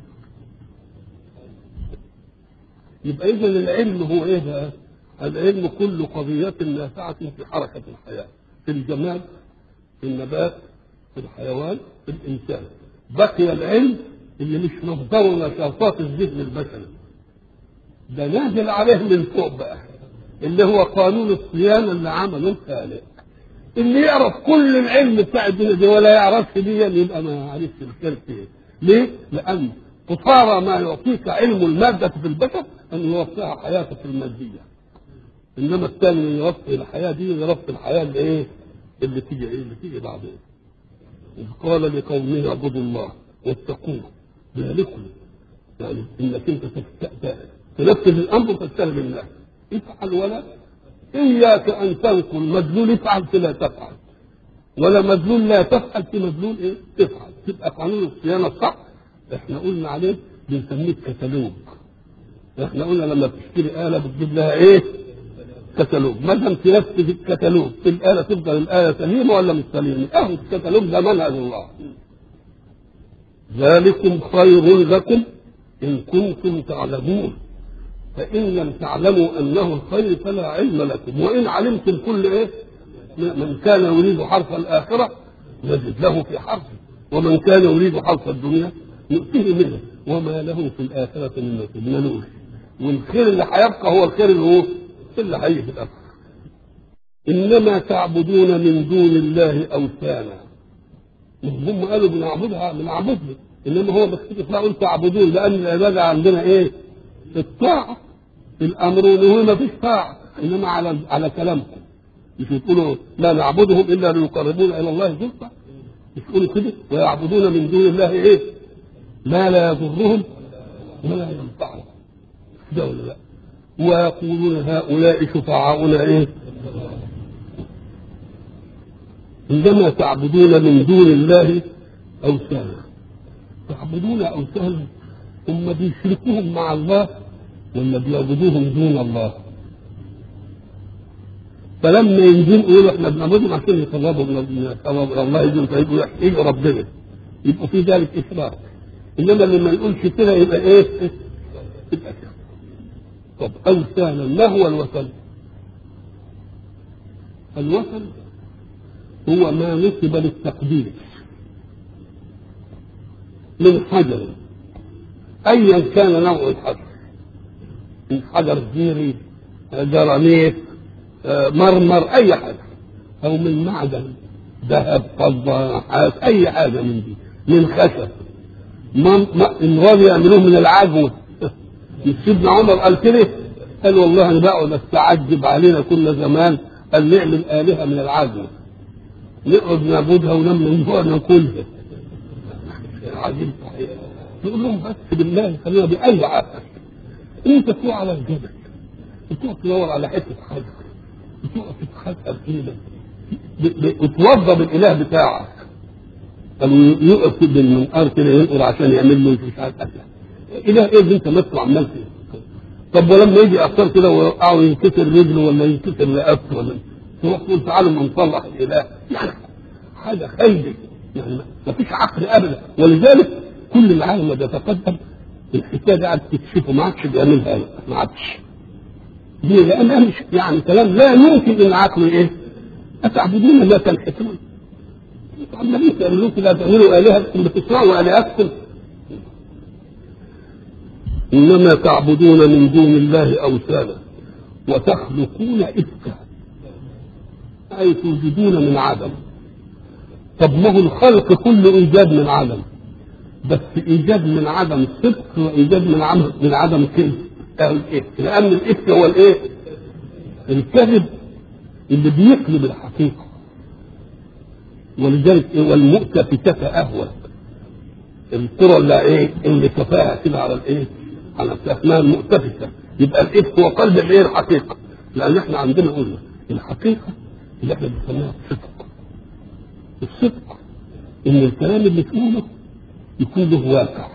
يبقى اذا العلم هو ايه بقى؟ العلم كل قضية نافعة في حركة الحياة في الجمال في النبات في الحيوان في الإنسان بقي العلم اللي مش مصدره نشاطات الذهن البشري ده نازل عليه من فوق بقى اللي هو قانون الصيانة اللي عمله الخالق اللي يعرف كل العلم بتاع الدنيا دي ولا يعرفش دي يبقى ما عرفش الخير فيه ليه؟ لأن قصارى ما يعطيك علم المادة في البشر أن يوفيها حياتك المادية إنما الثاني يوفي الحياة دي يوفي الحياة اللي إيه؟ اللي تيجي إيه؟ اللي تيجي بعدين إذ قال لقومه اعبدوا الله واتقوه ذلكم يعني إنك أنت تنفذ الأمر وتستهل الله افعل ولا إياك أن تنقل مدلول افعل فلا تفعل ولا مدلول لا تفعل في مدلول إيه؟ تفعل تبقى قانون الصيانة الصح احنا قلنا عليه بنسميه كتالوج احنا قلنا لما بتشتري آلة بتجيب لها ايه؟ كتالوج ما دام تنفذ الكتالوج في الآلة تفضل الآلة سليمة ولا مش سليمة؟ اهو الكتالوج ده منهج الله ذلكم خير لكم إن كنتم تعلمون فإن لم تعلموا أنه الخير فلا علم لكم وإن علمتم كل إيه؟ من كان يريد حرث الآخرة نجد له في حرثه ومن كان يريد حرث الدنيا نؤتيه منه وما له في الآخرة من نصيب ملوش والخير اللي هيبقى هو الخير اللي هو اللي هيجي في الآخرة إنما تعبدون من دون الله أوثانا هم قالوا بنعبدها بنعبدها إنما هو بيختلف لا قلت تعبدون لأن العبادة عندنا إيه؟ الطاعة الأمر وهو ما فيش طاعة إنما على على كلامكم مش بتقولوا لا نعبدهم إلا ليقربونا إلى الله زلفى مش تقولوا كده ويعبدون من دون الله إيه؟ ما لا يضرهم ولا ينفعهم ده ولا لا ويقولون هؤلاء شفعاؤنا ايه عندما تعبدون من دون الله اوثانا تعبدون اوثانا هم بيشركوهم مع الله ولا بيعبدوهم دون الله فلما ينزلوا يقولوا احنا بنعبدهم عشان يقربوا من الله يجوا فيجوا يحيوا ربنا يبقوا في ذلك اشراك انما لما يقولش كده يبقى ايه؟ يبقى كده طب اوثانا ما هو الوثن؟ الوثن هو ما نسب للتقديس من حجر ايا كان نوع الحجر من حجر زيري جرانيت مرمر اي حاجه او من معدن ذهب فضه نحاس اي حاجه من دي من خشب امراض يعملوه من العجوة مش سيدنا عمر قال كده قال والله انا بقعد استعجب علينا كل زمان قال نعمل آلهة من العجوة نقعد نعبدها ونم من جوع ناكلها عجيب صحيح يقول لهم بس بالله خلينا بأي حاجة انت تروح على الجبل وتروح تدور على حتة حجر وتقف تتخيل كده وتوضى بالاله بتاعك قالوا يقف كده من الارض كده ينقر عشان يعمل له مش عارف اكل اله ايه اللي انت ماسكه عمال كده طب ولما يجي اختار كده ويوقعوا ينكسر رجله ولا ينكسر رقبته ولا تروح تقول تعالوا ما نصلح الاله يعني حاجه خايبه يعني ما فيش عقل ابدا ولذلك كل العالم لما يتقدم الحكايه دي قاعد تكشفه ما عادش بيعملها ما عادش ليه؟ لانها مش يعني كلام لا يمكن ان عقله ايه؟ اتعبدون ما تنحتون عمالين تعملوا كده تعملوا الهتكم بتسمعوا الهتكم انما تعبدون من دون الله اوثانا وتخلقون افكا اي توجدون من عدم طب ما هو الخلق كله ايجاد من عدم بس ايجاد من عدم صدق وايجاد من عدم من عدم كذب الافك لان الافك هو الايه؟ الكذب اللي بيقلب الحقيقه ولذلك والمؤتى في كفى اهون القرى اللي ايه اللي كفاها كده على الايه على اسمها المؤتفكه يبقى الافك هو قلب الايه الحقيقه لان احنا عندنا قلنا الحقيقه اللي احنا بنسميها الصدق الصدق ان الكلام اللي تقوله يكون له واقع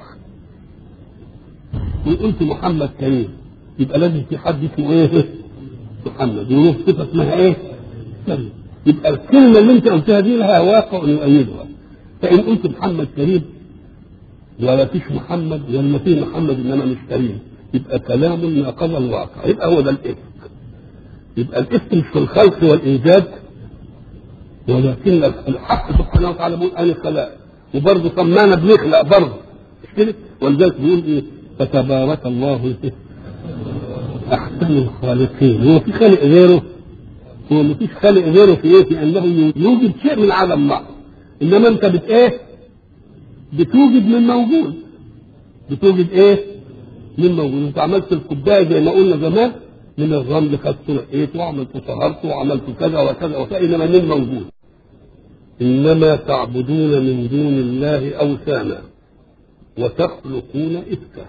وقلت محمد كريم يبقى لازم في حد اسمه ايه محمد وله صفه اسمها ايه كريم يبقى الكلمه اللي انت قلتها دي لها واقع يؤيدها فان قلت محمد كريم ولا فيش محمد ولا في محمد انما مش كريم يبقى كلام ناقض الواقع يبقى هو ده الافك يبقى الافك مش في الخلق والايجاد ولكن الحق سبحانه وتعالى بيقول انا خلق وبرضه طب ما انا بنخلق برضه مش كده ولذلك بيقول ايه فتبارك الله احسن الخالقين هو في خالق غيره هو ما فيش خالق غيره في ايه في انه يوجد شيء من عدم بعض انما انت بت ايه بتوجد من موجود بتوجد ايه من موجود انت عملت الكوبايه زي ما قلنا زمان من الرمل خدت لقيت وعملت طهرت وعملت كذا وكذا وكذا انما من موجود انما تعبدون من دون الله اوثانا وتخلقون افكا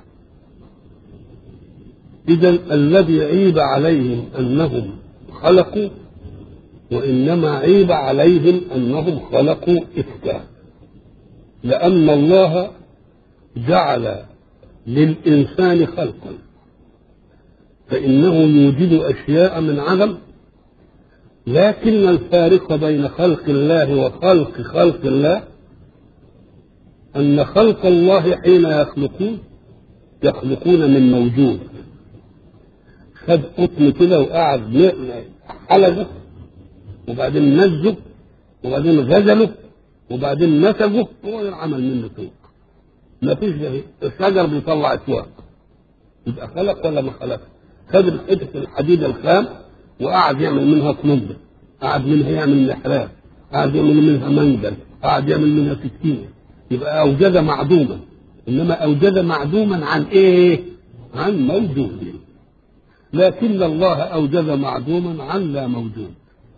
اذا الذي عيب عليهم انهم خلقوا وانما عيب عليهم انهم خلقوا افكا لان الله جعل للانسان خلقا فانه يوجد اشياء من عدم لكن الفارق بين خلق الله وخلق خلق الله ان خلق الله حين يخلقون يخلقون من موجود خد قطن كده وقعد حلقه وبعدين نزه وبعدين غزله وبعدين نسجه هو عمل منه طوق ما فيش ده. الشجر بيطلع اسواق يبقى خلق ولا ما خلق خد حته الحديد الخام وقعد يعمل منها قنبله قعد منها يعمل محراب قعد يعمل منها منجل قعد يعمل منها سكينه يبقى اوجد معدوما انما اوجد معدوما عن ايه عن موجود لكن الله اوجد معدوما عن لا موجود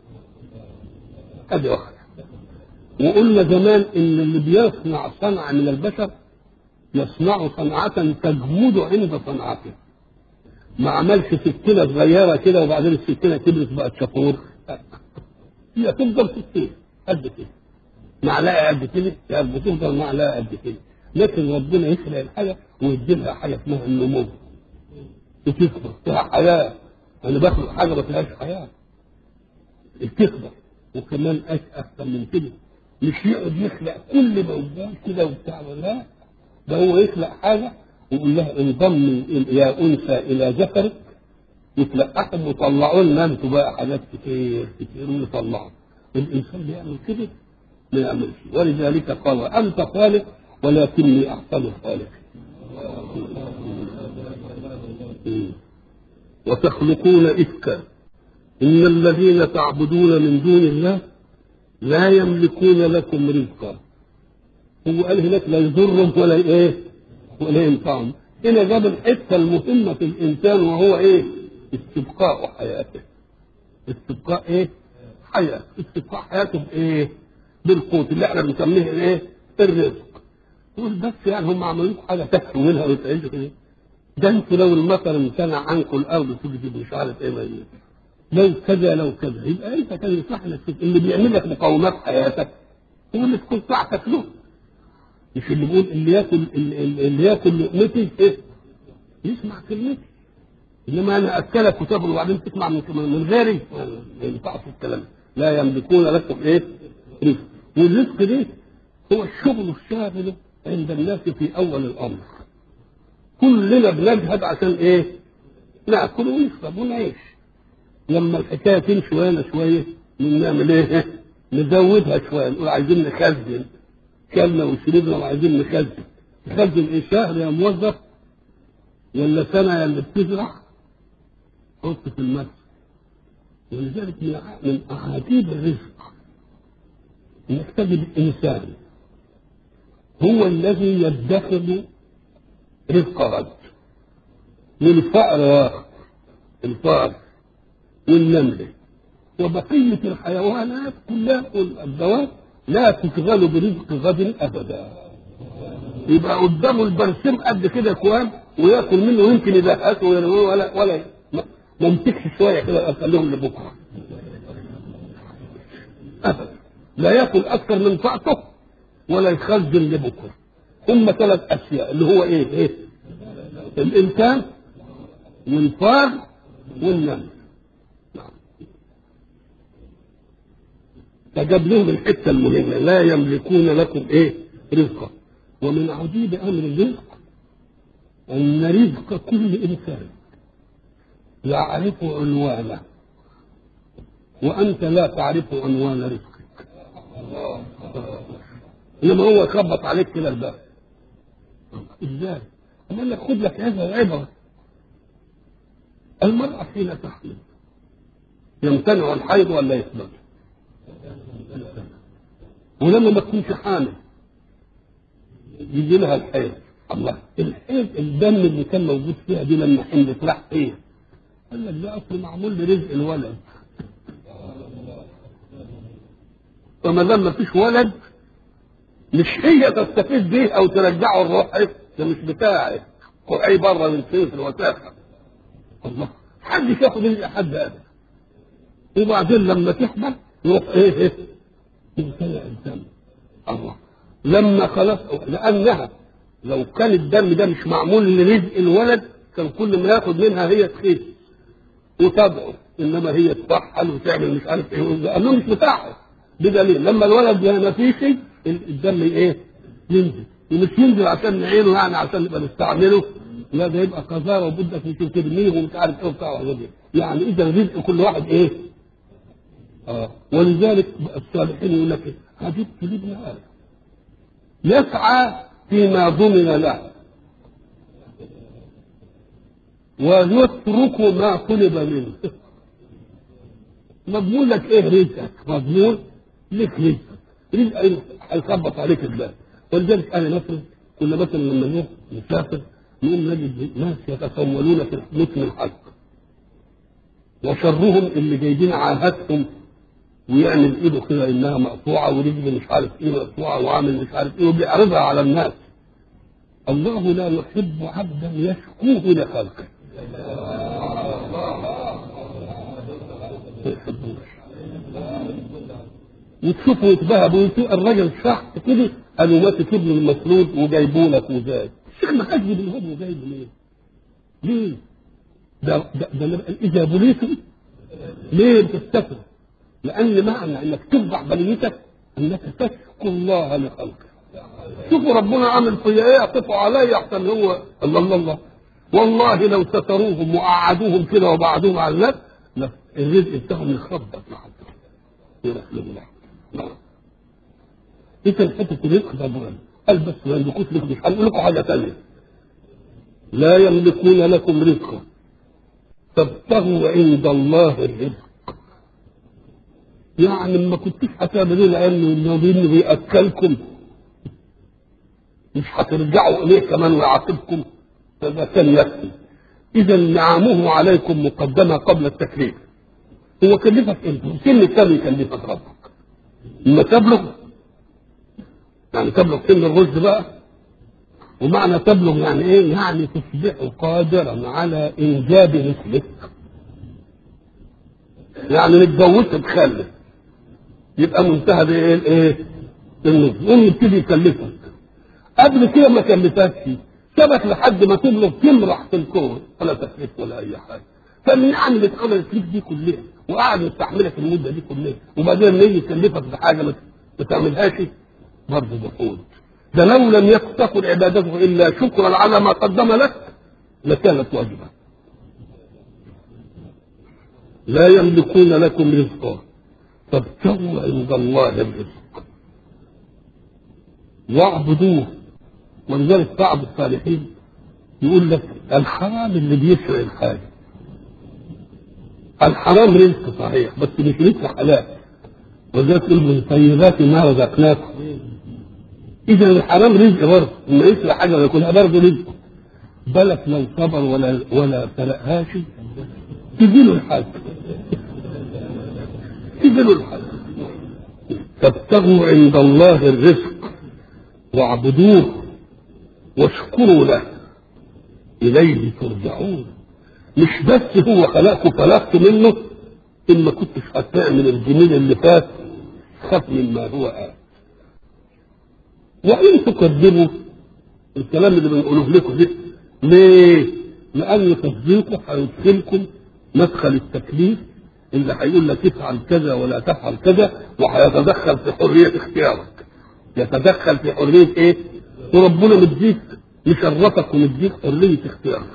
ادي واحده وقلنا زمان ان اللي بيصنع صنعه من البشر يصنع صنعة تجمد عند صنعته ما عملش سكينة صغيرة كده وبعدين السكينة كبرت بقت شفور هي تفضل سكينة قد كده معلقة قد كده يعني بتفضل معلقة قد كده لكن ربنا يخلق الحاجة ويدي لها حاجة اسمها النمو بتكبر فيها حياة أنا باخد حاجة ما فيهاش حياة بتكبر وكمان أكثر من كده مش يقعد يخلق كل موجود كده وبتاع لا ده هو يخلق حاجة ويقول لها انضم يا أنثى إلى ذكرك يتلقحهم وطلعوا لنا انتوا بقى حاجات كتير كتير ويطلعوا الإنسان بيعمل كده ما يعملش ولذلك قال أنت خالق ولكني أحسن الخالق وتخلقون إفكا إن الذين تعبدون من دون الله لا يملكون لكم رزقا هو قال هناك لا يضرهم ولا ايه ولا ينفعهم هنا جاب الحته المهمه في الانسان وهو ايه استبقاء حياته استبقاء ايه حياه استبقاء حياته بايه بالقوت اللي احنا بنسميه ايه الرزق يقول بس يعني هم عملوا لكم حاجه تاكلوا منها وتعيشوا كده ده انتوا لو المطر امتنع عنكم الارض تجد مش عارف ايه ما يجي. لو كذا لو كذا يبقى انت كان يصح لك اللي بيعمل لك مقومات حياتك هو اللي تكون ساعتك له مش اللي بيقول اللي ياكل اللي, اللي ياكل لقمتي ايه؟ يسمع كلمتي انما انا اكلك وتاكل وبعدين تسمع من من غيري ما ينفعش الكلام لا يملكون لكم ايه؟ رزق والرزق ده هو الشغل الشاغل عند الناس في اول الامر كلنا بنجهد عشان ايه؟ ناكل ونشرب ونعيش لما الحكايه تمشي ويانا شويه نعمل ايه؟ نزودها شويه نقول عايزين نخزن كلنا وشربنا وعايزين نخزن نخزن ايه شهر يا موظف ولا سنه يا اللي بتزرع حط في المسجد ولذلك من من اعاجيب الرزق انك تجد انسان هو الذي يدخر رزق غد والفأر واخر الفأر والنملة وبقية الحيوانات كلها الدواب لا تشغل برزق غد ابدا يبقى قدامه البرسيم قد كده كوان وياكل منه ويمكن يدققه ويرميه ولا ولا ما يمسكش شويه كده اخليهم لبكره ابدا لا ياكل اكثر من طاقته ولا يخزن لبكره هم ثلاث اشياء اللي هو ايه ايه الانسان والفار والنمل فجاب لهم الحته المهمه لا يملكون لكم ايه رزقا ومن عجيب امر الرزق ان رزق كل انسان يعرف عنوانه وانت لا تعرف عنوان رزقك انما هو يخبط عليك كده الباب ازاي؟ قال لك خد لك هذا عبره المرأة حين تحمل يمتنع الحيض ولا يثبت؟ ولما ما تكونش حامل يجي لها الحيض الله الحيض الدم اللي كان موجود فيها دي لما حملت راح فين؟ قال لك ده اصل معمول لرزق الولد فما دام ما فيش ولد مش هي تستفيد بيه او ترجعه الروح ده مش بتاعي قرعي بره من سيف الوساخه الله حد ياخد رزق حد ابدا وبعدين لما تحمل يروح ايه ايه يمتلئ الدم الله لما خلاص لانها لو كان الدم ده مش معمول لرزق الولد كان كل ما ياخد منها هي تخيس وتدعو انما هي تفحل وتعمل مش عارف ايه لانه مش بتاعها بدليل لما الولد ما فيش الدم ايه ينزل ومش ينزل عشان نعينه يعني عشان نبقى نستعمله لا ده يبقى قذاره وبدك ممكن ترميه ومش عارف ايه وبتاع يعني اذا رزق كل واحد ايه آه. ولذلك الصالحين يقول لك عجبت لابن ادم يسعى فيما ضمن له ويترك ما طلب منه مضمون لك ايه رزقك مضمون لك رزق رزق هيخبط عليك الله ولذلك انا مثلا كنا مثلا لما نروح نسافر نقوم نجد ناس يتسولون في مثل الحق وشرهم اللي جايبين عاهاتهم ويعمل ايده كده انها مقطوعه ورجله مش عارف ايه مقطوعه وعامل مش عارف ايه وبيعرضها على الناس الله لا يحب عبدا يشكوه لخلقه ما يحبوش وتشوفوا يتبهبوا ويشوف الراجل شحت كده قالوا ماسك ابنه المسرود وجايبوا لك وزاد الشيخ ما حد بالهدى وجايبه ليه؟ ليه؟ ده ده, ده اذا بليتم ليه بتستفر؟ لان معنى انك تفضح بليتك انك تشكو الله لخلقه شوفوا ربنا عامل فيا ايه يعطفوا علي احسن هو الله الله الله والله لو ستروهم وقعدوهم كده وبعدوهم على الناس لا الرزق بتاعهم يخبط مع نعم اذا حته الرزق ده مهم قال بس ما يملكوش لكم مش هنقول لكم حاجه ثانيه لا يملكون لكم رزقا فابتغوا عند الله الرزق يعني ما كنتش هتعملوا لانه النبي بياكلكم مش هترجعوا اليه كمان ويعاقبكم فده كان يكفي اذا نعمه عليكم مقدمه قبل التكليف هو كلفك انت سن كم يكلفك ربك لما تبلغ يعني تبلغ سن الرشد بقى ومعنى تبلغ يعني ايه يعني تصبح قادرا على انجاب مثلك يعني نتجوزت تخلف يبقى منتهى بايه الايه النضج يبتدي يكلفك قبل كده ما كلفتكش سبك لحد ما تبلغ تمرح في الكون ولا تكليف ولا اي حاجه فالنعم اللي اتعملت ليك دي كلها وقاعد مستحملك المده دي كلها وبعدين لما يجي يكلفك بحاجه ما تعملهاش برضه جحود ده لو لم تكن عبادته الا شكرا على ما قدم لك لكانت واجبه لا يملكون لكم رزقا فابتغوا عند الله الرزق واعبدوه ولذلك بعض الصالحين يقول لك الحرام اللي بيسرق الحاجه الحرام رزق صحيح بس مش رزق حلال وذلك يقول من طيبات ما رزقناكم اذا الحرام رزق برضه لما يسرق حاجه ويكونها برضه رزق بالك لو صبر ولا ولا سرقهاش تجي له الحاجه تجي له الحاجه فابتغوا عند الله الرزق واعبدوه واشكروا له اليه ترجعون مش بس هو خلقكم فلقت منه ان ما كنتش هتعمل الجميل اللي فات خاف مما هو آت وان تكذبوا الكلام اللي بنقوله لكم ده ليه؟ لان تصديقه هيدخلكم مدخل التكليف اللي هيقول لك افعل كذا ولا تفعل كذا وهيتدخل في حريه اختيارك يتدخل في حريه ايه؟ وربنا مديك يشرفك ومديك حريه اختيارك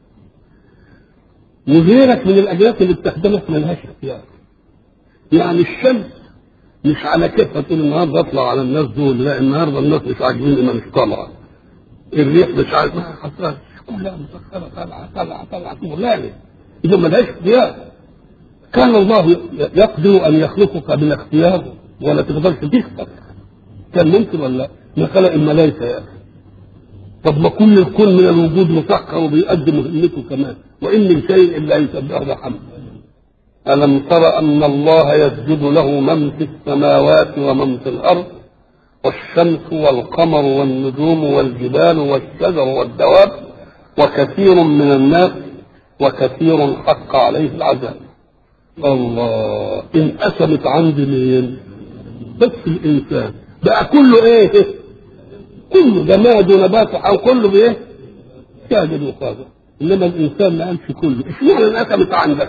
وغيرك من الاجناس اللي بتخدمك ملهاش اختيار يعني الشمس مش على كيفها تقول النهارده اطلع على الناس دول لا النهارده الناس مش عاجبين ما مش طالعه الريح مش عارف ما حصلش كلها مسخره طالعه طالعه طالعه كلها اذا ملهاش اختيار كان الله يقدر ان يخلقك بلا اختيار ولا تقدرش تختار كان ممكن ولا لا؟ ما خلق الملائكه يا اخي طب ما كل الكون من الوجود مسخر وبيقدم مهمته كمان وان من شيء الا يسبحه بحمده الم تر ان الله يسجد له من في السماوات ومن في الارض والشمس والقمر والنجوم والجبال والشجر والدواب وكثير من الناس وكثير حق عليه العذاب الله انقسمت عند مين بس الانسان بقى كله ايه كله جماد ونبات او كله بايه ساجد وخاضع انما الانسان ما قالش كله اشمعنى انقسمت عندك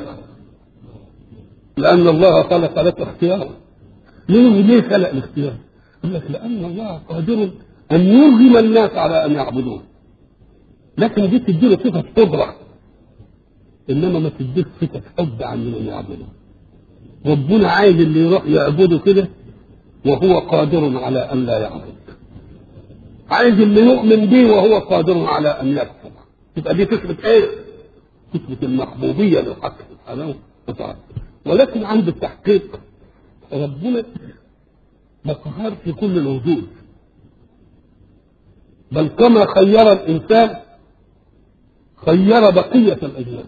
لان الله خلق لك اختيارا ليه ليه خلق الاختيار يقول لك لان الله قادر ان يرغم الناس على ان يعبدوه لكن دي تديله صفه قدره انما ما تديك صفه حب عن من يعبده ربنا عايز اللي يروح يعبده كده وهو قادر على ان لا يعبد عايز اللي يؤمن به وهو قادر على ان يكفر تبقى دي تثبت ايه؟ تثبت المحبوبيه للحق سبحانه وتعالى ولكن عند التحقيق ربنا مقهار في كل الوجود بل كما خير الانسان خير بقيه الاجناس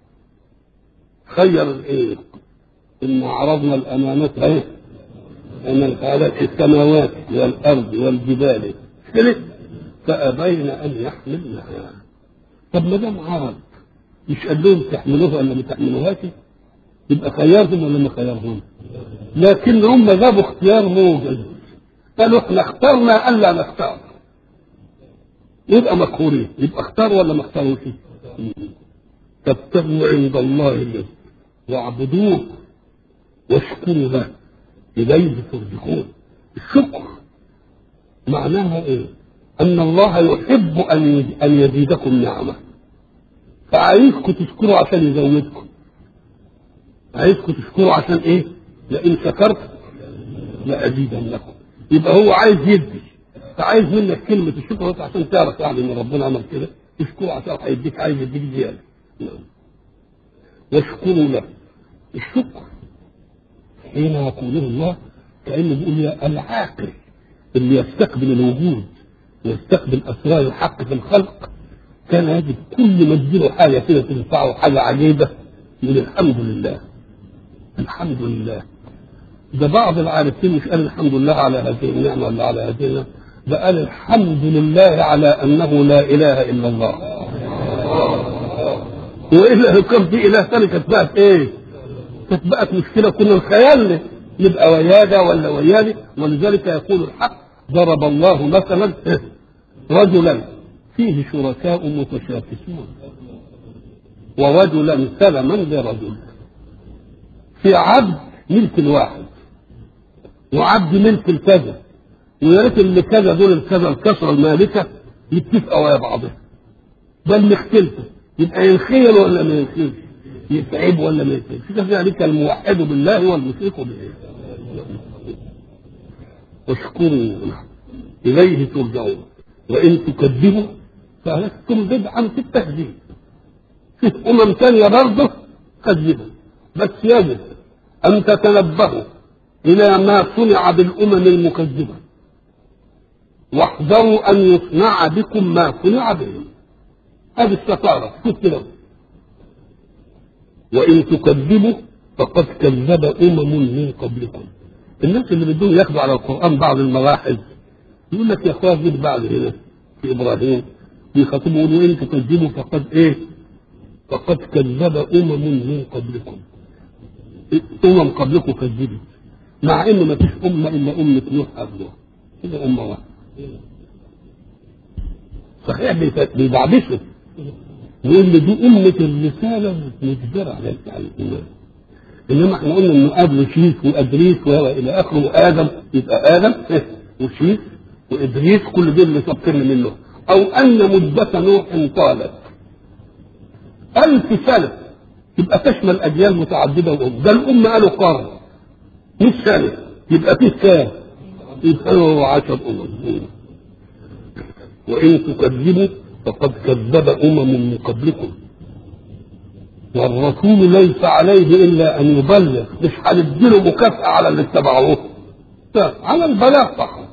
خير الايه؟ ان عرضنا الامانه ايه؟ ان على السماوات والارض والجبال كده فابين ان يحملنها طب ما دام عرض مش قال لهم تحملوها ولا ما تحملوهاش يبقى خيرهم ولا ما خيرهم لكن هم جابوا اختيار موجز قالوا احنا اخترنا الا نختار يبقى مقهورين يبقى اختار ولا ما اختاروش تبتغوا عند الله الرزق واعبدوه واشكروا له اليه ترجعون الشكر معناها ايه ان الله يحب ان ان يزيدكم نعمه فعايزكم تشكروا عشان يزودكم عايزكم تشكروا عشان ايه لئن شكرت لازيدنكم يبقى هو عايز يدي فعايز منك كلمه الشكر بس عشان تعرف يعني ان ربنا عمل كده تشكره عشان هيديك عايز يديك زياده نعم. واشكروا له الشكر حين يقوله الله كانه بيقول يا العاقل اللي يستقبل الوجود ويستقبل اسرار الحق في الخلق كان يجب كل ما تجيله حاجه كده تنفعه حاجه عجيبه يقول الحمد لله الحمد لله ده بعض العارفين مش قال الحمد لله على هذه النعمه ولا على هذه النعمه ده قال الحمد لله على انه لا اله الا الله والا لو كان في اله ثاني كانت بقت ايه؟ كانت بقت مشكله كنا نخيلنا يبقى وياده ولا ويالي ولذلك يقول الحق ضرب الله مثلا رجلا فيه شركاء متشاكسون ورجلا سلما لرجل في عبد ملك الواحد وعبد ملك الكذا ويا ريت اللي كذا دول الكذا الكسره المالكه يتفقوا ويا بعضها بل مختلفه يبقى ينخيل ولا ما ينخيلش يتعب ولا ما يتعبش كذلك الموحد بالله والمشرك به واشكروا اليه ترجعون وان تكذبوا فلستم بدعا في التكذيب في امم ثانيه برضه كذبوا بس يجب ان تتنبهوا الى ما صنع بالامم المكذبه واحذروا ان يصنع بكم ما صنع بهم هذه الستاره شوف كده وان تكذبوا فقد كذب امم من قبلكم الناس اللي بدهم ياخدوا على القران بعض المراحل يقول لك يا اخويا جيب بعد هنا في ابراهيم بيخاطبوا يقولوا ان تكذبوا فقد ايه فقد كذب امم من قبلكم امم قبلكم كذبت مع ان ما فيش امه الا امه نوح قبلها كده امه واحده صحيح بيدعبسوا يقول لي دي أمة الرسالة مجبرة على الإيمان إنما إحنا قلنا إنه قبل شيث وإدريس وإلى آخره وآدم يبقى آدم وشيث وإدريس كل دول اللي سبقنا منه أو أن مدة نوح طالت ألف سنة يبقى تشمل أجيال متعددة وأم ده الأمة قالوا قرن مش سنة يبقى فيه كام؟ يبقى هو عشر أمم وإن تكذبوا فقد كذب أمم من قبلكم والرسول ليس عليه إلا أن يبلغ مش هنديله مكافأة على اللي اتبعوه لا على البلاغ فقط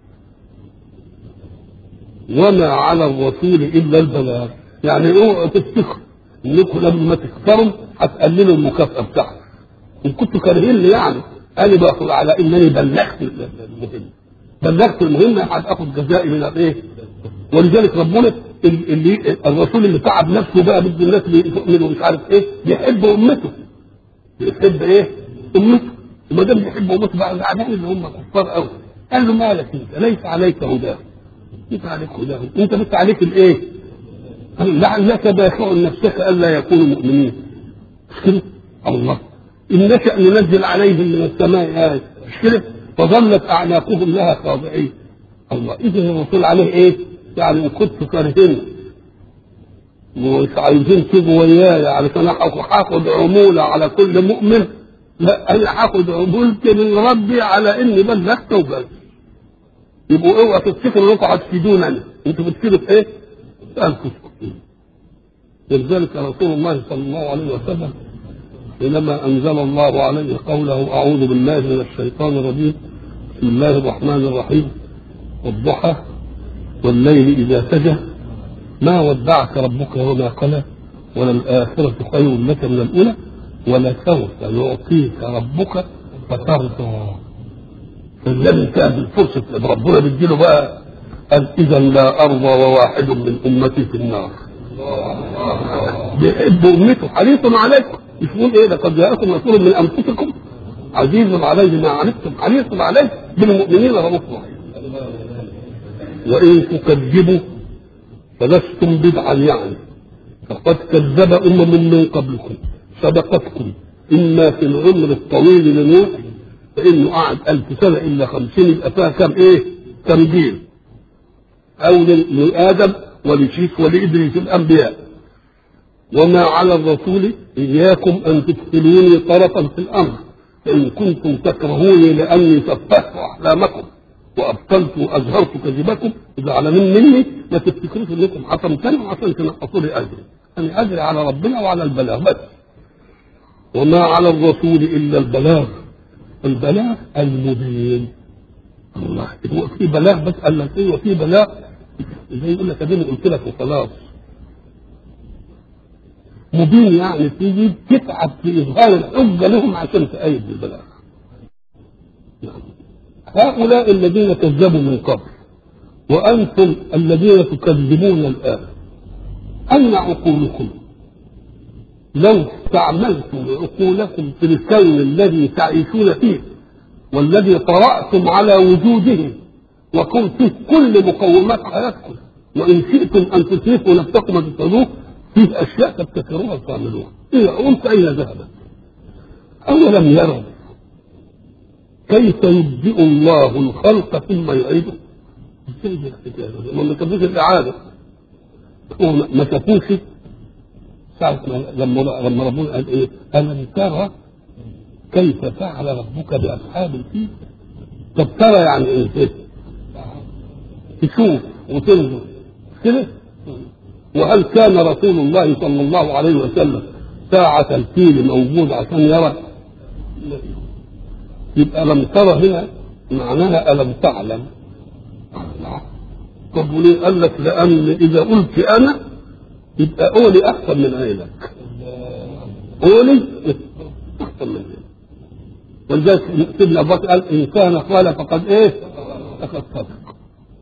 وما على الرسول إلا البلاغ يعني اوعوا تفتكروا انكم لما تكفروا هتقللوا المكافأة بتاعتكم ان كنتوا كارهين لي يعني انا باخذ على انني بلغت المهم بلغت المهمة هتاخد جزائي من الايه؟ ولذلك ربنا اللي الرسول اللي تعب نفسه بقى ضد الناس اللي تؤمن ومش عارف ايه بيحب امته بيحب ايه؟ امته وما دام بيحب امته بقى العداء اللي هم كفار قوي قال له مالك انت ليس عليك هداهم ليس عليك هداهم انت بس عليك الايه؟ لعلك باخع نفسك الا يكونوا مؤمنين مش كده؟ الله ان نشا ننزل عليهم من السماء ايه مش كده؟ فظلت اعناقهم لها خاضعين الله اذا الرسول عليه ايه؟ يعني ان كنت كارهين ومش عايزين تيجوا وياي علشان هاخد عمولة على كل مؤمن لا انا هاخد عمولتي من ربي على اني بلغت وبس يبقوا اوعى تفتكروا انكم هتفيدوننا انتوا بتفيدوا في ايه؟ في انفسكم لذلك رسول الله صلى الله عليه وسلم حينما انزل الله عليه قوله اعوذ بالله من الشيطان الرجيم بسم الله الرحمن الرحيم والضحى والليل اذا سجى ما ودعك ربك وما قلى وللآخرة خير لك من الأولى ولسوف يعطيك ربك فترضى فالذي كان بالفرصة ربنا بيديله بقى قال إذا لا أرضى وواحد من أمتي في النار بيحب أمته حريص عليكم مش بيقول إيه لقد جاءكم رسول من أنفسكم عزيز عليه ما عنتم حريص عليه بالمؤمنين رؤوف رحيم وإن تكذبوا فلستم بدعا يعني فقد كذب أمم من قبلكم سبقتكم إما في العمر الطويل لنوح فإنه قعد ألف سنة إلا خمسين يبقى فيها كم إيه؟ كم جيل أو لآدم ولشيخ ولإدريس الأنبياء وما على الرسول إياكم أن تدخلوني طرفا في الأمر فإن كنتم تكرهوني لأني سفهت أحلامكم وابطلت واظهرت كذبكم اذا علمين مني ما تفتكروش انكم حطمتني عشان تنقصوا لي اجري انا اجري على ربنا وعلى البلاغ بس وما على الرسول الا البلاغ البلاغ المبين الله هو في بلاغ بس قال لك ايه وفي بلاغ زي يقول لك اديني قلت لك وخلاص مبين يعني تيجي تتعب في اظهار الحجه لهم عشان تأيد بالبلاغ نعم هؤلاء الذين كذبوا من قبل وأنتم الذين تكذبون الآن أين عقولكم لو استعملتم عقولكم في الكون الذي تعيشون فيه والذي طرأتم على وجوده وكن فيه كل مقومات حياتكم وإن شئتم أن تتركوا نفسكم وتفعلوه فيه أشياء تبتكروها وتعملوها إيه قلت أين ذهبت؟ أولم يروا كيف يبدئ الله الخلق ثم يعيده ازاي دي الحكايه ما ما كانوش الاعاده هو ما شافوش ساعة ما لما لما ربنا قال ايه؟ ألم ترى كيف فعل ربك بأصحاب الفيل؟ طب ترى يعني ايه؟ تشوف وتنظر كده وهل كان رسول الله صلى الله عليه وسلم ساعة الفيل موجود عشان يرى؟ يبقى لم ترى هنا معناها ألم تعلم طب وليه قال لك لأن إذا قلت أنا يبقى قولي أحسن من عينك قولي أحسن من عينك ولذلك سيدنا أبو بكر قال إن كان قال فقد إيه؟ فقد صدق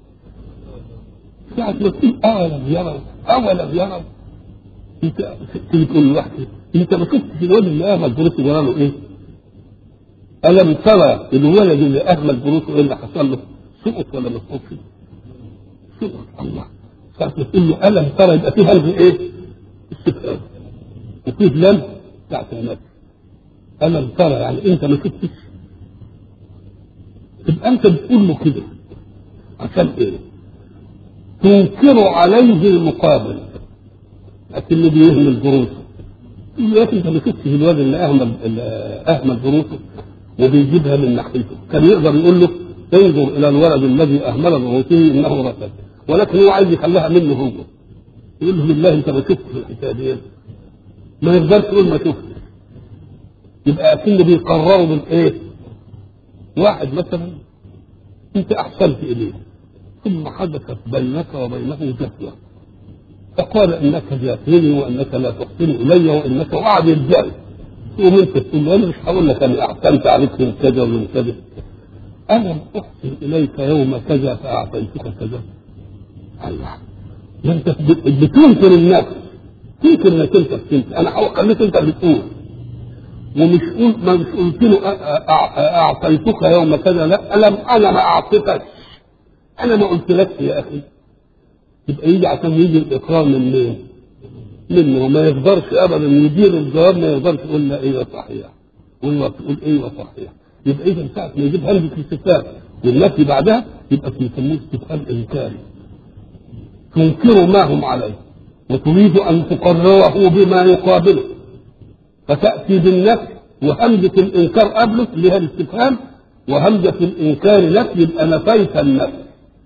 ساعة ما تقول أولم يروا أولم يروا أنت تيجي تقول لوحدك أنت ما شفتش الولد اللي آمن بريته جرى له إيه؟ ألم ترى الولد اللي أهمل بروسه إيه اللي حصل له؟ سقط ولا ما سقطش؟ سقط الله ساعة ما تقول له ألم ترى يبقى فيه هلغ إيه؟ استفهام وفيه لم بتاعت النفس ألم ترى يعني أنت ما شفتش؟ تبقى أنت بتقول له كده عشان إيه؟ تنكر عليه المقابل لكن اللي بيهمل دروسه يقول له يا أخي أنت ما شفتش الولد اللي أهمل اللي أهمل دروسه وبيجيبها من ناحيته كان يقدر يقول له انظر الى الولد الذي اهمل بروسه انه رسل ولكن هو عايز يخليها منه هو يقول له بالله انت ما شفتش الحكايه دي ما يقدرش يقول ما شفتش يبقى اكن بيقرروا بالايه؟ واحد مثلا انت احسنت اليه ثم حدثت بينك وبينه جفوه فقال انك جافني وانك لا تحسن الي وانك وقعد يتجاهل تقوم انت تقول له انا مش هقول لك انا احسنت عليك من كذا ومن كذا الم احسن اليك يوم كذا فاعطيتك كذا الله ده انت بتنكر النفس تنكر انك انت بتنكر انا خليك انت بتقول ومش قلت ما مش قلت له اعطيتك يوم كذا لا الم انا ما اعطيتكش انا ما قلتلكش يا اخي يبقى يجي عشان يجي الاقرار من مين؟ منه وما يقدرش ابدا يدير الجواب ما يقدرش يقول لا ايوه صحيح ويقول ايوه صحيح يبقى اذا ساعه ما يجيب همزه الاستفهام والتي بعدها يبقى بيسموه استفهام انكاري تنكر ما هم عليه وتريد ان تقرره بما يقابله فتاتي بالنفي وهمزه الانكار قبله اللي هي الاستفهام وهمزه الانكار نفي يبقى نفيت النفي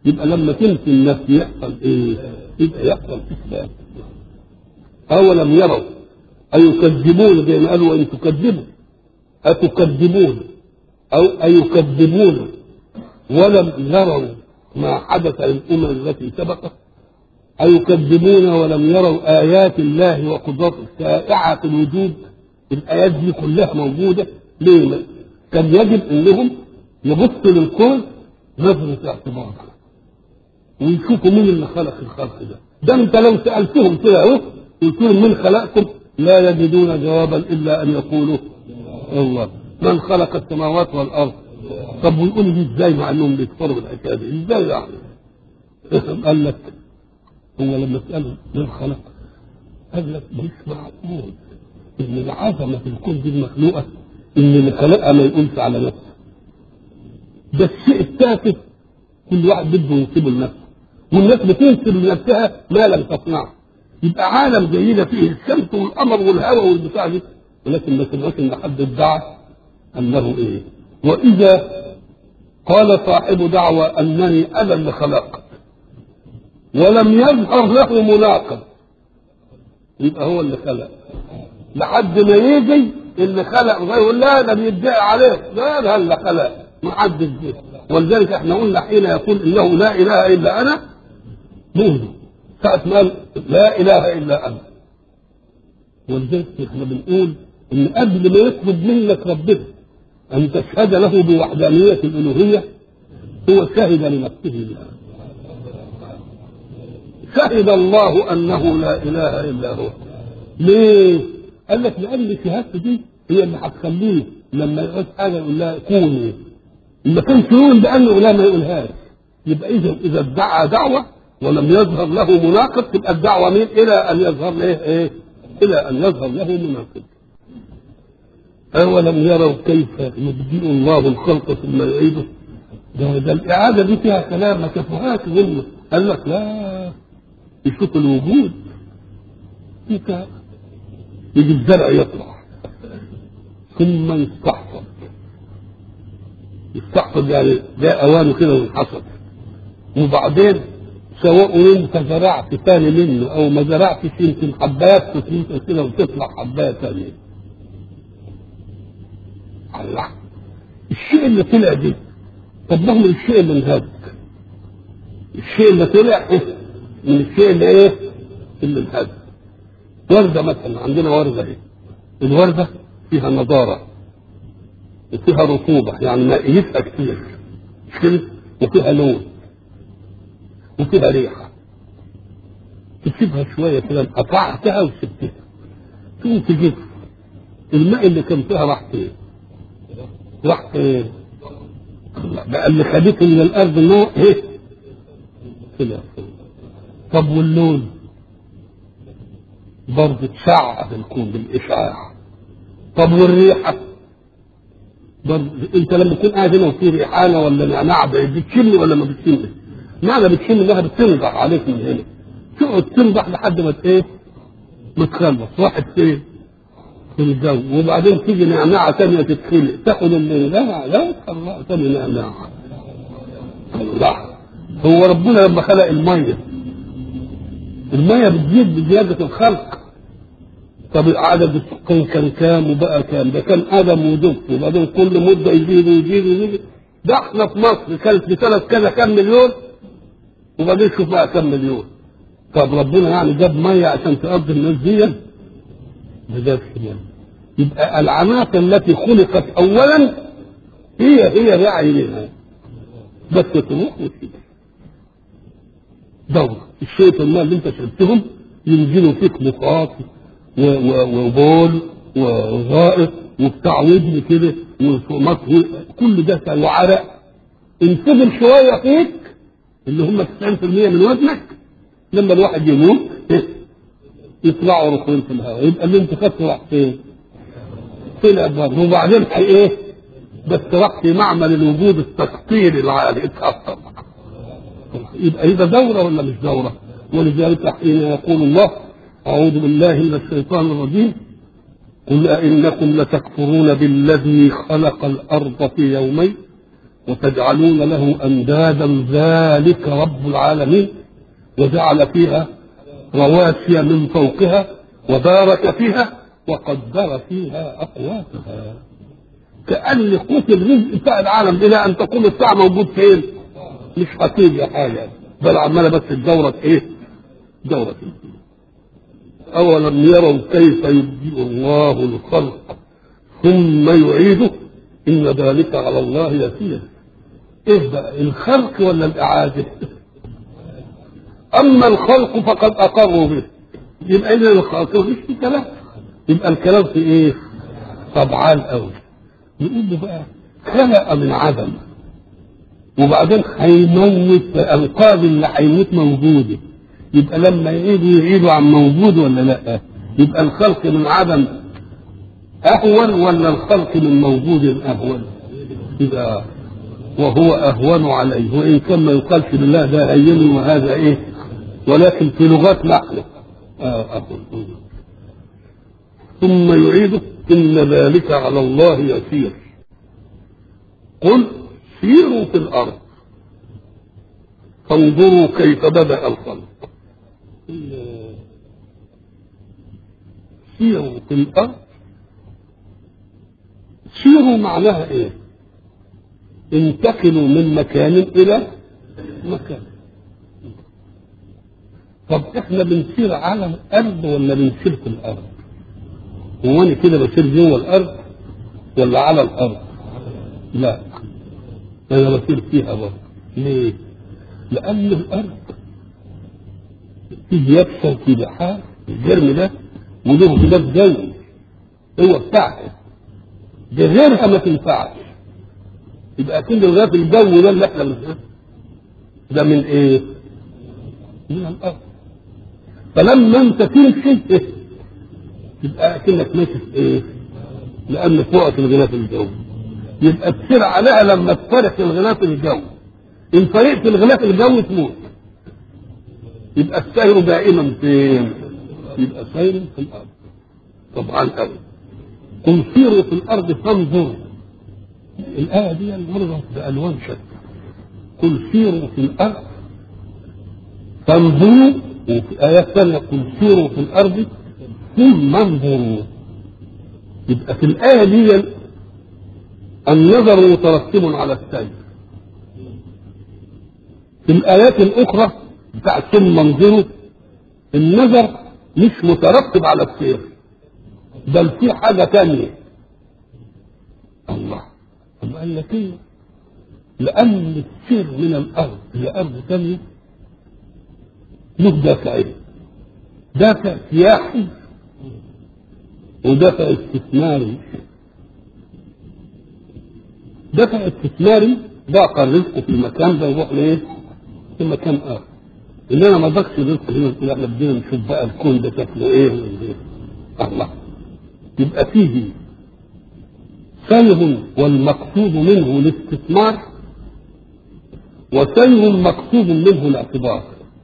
يبقى لما تنفي النفي يحصل ايه؟ يبقى يحصل اثبات اولم يروا ايكذبون زي ما قالوا وان تكذبوا اتكذبون او ايكذبون ولم يروا ما حدث للامم التي سبقت أيكذبون ولم يروا آيات الله وقدرته السائعة في الوجود الآيات دي كلها موجودة ليه؟ كان يجب أنهم يبصوا للكون نظرة اعتبار ويشوفوا مين اللي خلق الخلق ده ده انت لو سألتهم كده اهو قلت لهم من خلقكم لا يجدون جوابا إلا أن يقولوا الله من خلق السماوات والأرض طب ويقولوا دي ازاي مع انهم بيكفروا بالحكايه دي ازاي يعني؟ قال لك هو لما اساله من خلق قال لك مش معقول ان العظمه في الكون دي المخلوقه ان اللي خلقها ما يقولش على نفسه ده الشيء التافه كل واحد بده ينسبه لنفسه والناس بتنسب لنفسها ما لم تصنعه يبقى عالم جيدة فيه الشمس والقمر والهواء والبتاع دي ولكن ما سمعوش ان حد ادعى انه ايه واذا قال صاحب دعوى انني انا اللي خلقت ولم يظهر له مناقض يبقى هو اللي خلق لحد ما يجي اللي خلق غيره لا ده بيدعي عليه لا ده اللي خلق ما حدش جه ولذلك احنا قلنا حين يقول انه لا اله الا انا مهدي ساعة ما قال لا اله الا انا ولذلك احنا بنقول ان قبل ما يطلب منك ربنا ان تشهد له بوحدانية الالوهية هو شهد لنفسه بها شهد الله انه لا اله الا هو ليه؟ قال لك لان شهادته دي هي اللي هتخليه لما يعوز حاجه يقول لها كوني ما كانش يقول بانه لا ما يقولهاش يبقى اذا اذا ادعى دعوه ولم يظهر له مناقض تبقى الدعوه مين الى ان يظهر له ايه؟ الى ان يظهر له مناقض أولم يروا كيف يبدئ الله الخلق ثم يعيده ده, ده الإعادة دي فيها كلام ما كفوهاش منه قال لك لا يشوف الوجود فيك يجي الزرع يطلع ثم يستحفظ يستحفظ يعني جاء اوانه كده وانحصر وبعدين سواء انت زرعت ثاني منه او ما زرعتش يمكن حبات تتنفس كده وتطلع حبايه ثانيه الله الشيء اللي طلع دي طب ما هو من الشيء اللي انهد الشيء اللي طلع إيه؟ من الشيء اللي ايه اللي انهد وردة مثلا عندنا وردة ايه الوردة فيها نضارة وفيها رطوبة يعني مائيتها كتير مش كده وفيها لون وفيها ريحة تسيبها شوية كده قطعتها وسبتها تقوم تجيب الماء اللي كان فيها راح فين؟ راح فين؟ بقى اللي خدته من الارض نوع ايه؟ طلع طب واللون؟ برضه تشع في الكون بالاشعاع طب والريحه؟ برضه انت لما تكون قاعد هنا وفي ريحانه ولا نعناع بتشم ولا ما بتشمش؟ معنى بتشم انها بتنضح عليك من هنا تقعد تنضح لحد ما ايه؟ ما تخلص واحد فين؟ في الجو وبعدين تيجي نعناعة ثانية تتخلق تاخد اللي لا لا الله ثاني نعناعة الله هو ربنا لما خلق المية المية بتزيد بزيادة الخلق طب عدد السكان كان كام وبقى كام ده كان ادم ودف وبعدين كل مده يزيد ويزيد ويزيد ده احنا في مصر كانت في سنه كذا كام مليون وبعدين شوف بقى كام مليون طب ربنا يعني جاب ميه عشان تقضي الناس دي ما جابش ميه يبقى العناصر التي خلقت اولا هي هي رعي لها بس تروح وتيجي دورة الشيء الماء اللي انت شربتهم ينزلوا فيك نقاط وبول وغائط وبتاع ودن كده ومطهي كل ده كان وعرق انفجر شويه فيك اللي هم 90% من وزنك لما الواحد يموت يطلعوا ركوين في الهواء يبقى اللي انت خدته راح فين؟ طلع بره وبعدين حي ايه؟ بس راح في معمل الوجود التسطيري العالي اتأثر يبقى إذا دورة ولا مش دورة؟ ولذلك حين يقول الله أعوذ بالله من الشيطان الرجيم قل أئنكم لتكفرون بالذي خلق الأرض في يومين وتجعلون له أندادا ذلك رب العالمين وجعل فيها رواسي من فوقها وبارك فيها وقدر فيها أقواتها كأن قوت الرزق بتاع العالم إلى أن تقوم الساعة موجود فين؟ مش هتيجي حاجة بل عمالة بس الدورة إيه؟ دورة أولم يروا كيف يبدئ الله الخلق ثم يعيده إن ذلك على الله يسير إيه بقى الخلق ولا الإعادة؟ أما الخلق فقد أقروا به يبقى إذا الخلق مش في كلام يبقى الكلام في إيه؟ طبعان أوي يقول له بقى خلق من عدم وبعدين هيموت الانقاذ اللي هيموت موجوده يبقى لما يعيدوا يعيدوا عن موجود ولا لا يبقى الخلق من عدم اهون ولا الخلق من موجود اهون يبقى وهو اهون عليه وان كان ما يقالش لله ده هين وهذا ايه ولكن في لغات نحن آه أهون ثم يعيده إن ذلك على الله يسير قل سيروا في الأرض فانظروا كيف بدأ الخلق سيروا في الأرض سيروا معناها إيه؟ انتقلوا من مكان إلى مكان طب احنا بنسير على الأرض ولا بنسير في الأرض؟ هو انا كده بسير جوه الارض ولا على الارض لا انا بسير فيها برضه ليه لان الارض في يابسه وفي بحار الجرم ده وله غلاف جوي هو بتاعها ده غيرها ما تنفعش يبقى اكيد الغلاف الجوي ده اللي احنا بنسير ده من ايه؟ من الارض فلما انت تمشي يبقى كأنك ماشي في ايه؟ لأن فوقك الغلاف الجوي. يبقى تسير عليها لما تفرق الغلاف الجوي. إن فرقت الغلاف الجوي تموت. يبقى السير دائما فين؟ يبقى سير في الأرض. طبعا قوي. قل سيروا في الأرض فانظروا. الآية دي المرة بألوان شتى. قل سيروا في الأرض فانظروا وفي آيات ثانية قل سيروا في الأرض ثم انظروا يبقى في الآية دي النظر مترتب على السير في الآيات الأخرى بتاعت ثم انظروا النظر مش مترتب على السير بل في حاجة تانية الله طب قال لك ايه؟ لأن السير من الأرض لأرض تانية له دافعين دافع سياحي ودفع استثماري دفع استثماري ضاق الرزق في المكان ده يروح لايه؟ في مكان اخر انما ما ضاقش الرزق هنا نقول احنا بدينا نشوف بقى الكون ده شكله ايه الله يبقى فيه سير والمقصود منه الاستثمار وسير مقصود منه الاعتبار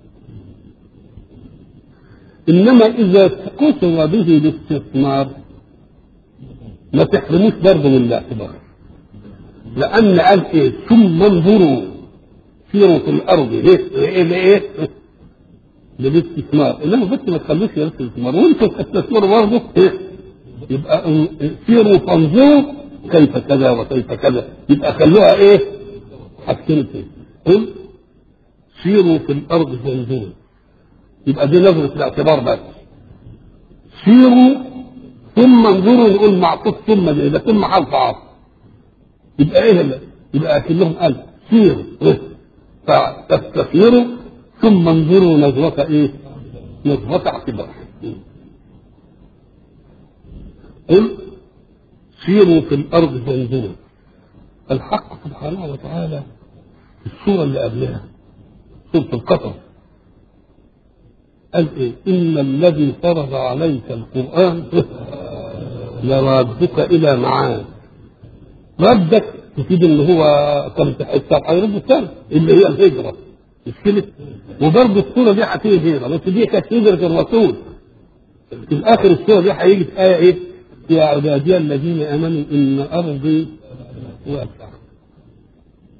انما اذا قصر به الاستثمار ما تحرموش برضه من الاعتبار لان قال ايه ثم انظروا سيروا في الارض ليه ايه لايه للاستثمار انما بس ما تخلوش يا الاستثمار وانتوا تستثمروا برضه ايه يبقى سيروا فانظروا كيف كذا وكيف كذا يبقى خلوها ايه حاجتين قل سيروا في الارض فانظروا يبقى دي نظرة الاعتبار بس سيروا ثم انظروا نقول معطوف ثم دي ده ثم حرف عطف يبقى ايه اللي يبقى اكنهم قال سيروا فتستثيروا ثم انظروا نظرة ايه؟ نظرة اعتبار قل سيروا في الارض فانظروا الحق سبحانه وتعالى في السورة اللي قبلها سورة القطر قال ايه ان الذي فرض عليك القران لرادك الى معاد ردك تفيد ان هو كان هيرد الثاني اللي هي الهجره مش كده وبرضه السوره دي هتيجي هجره بس دي كانت هجره الرسول في اخر السوره دي هيجي في ايه ايه يا عبادي الذين امنوا ان ارضي واسعه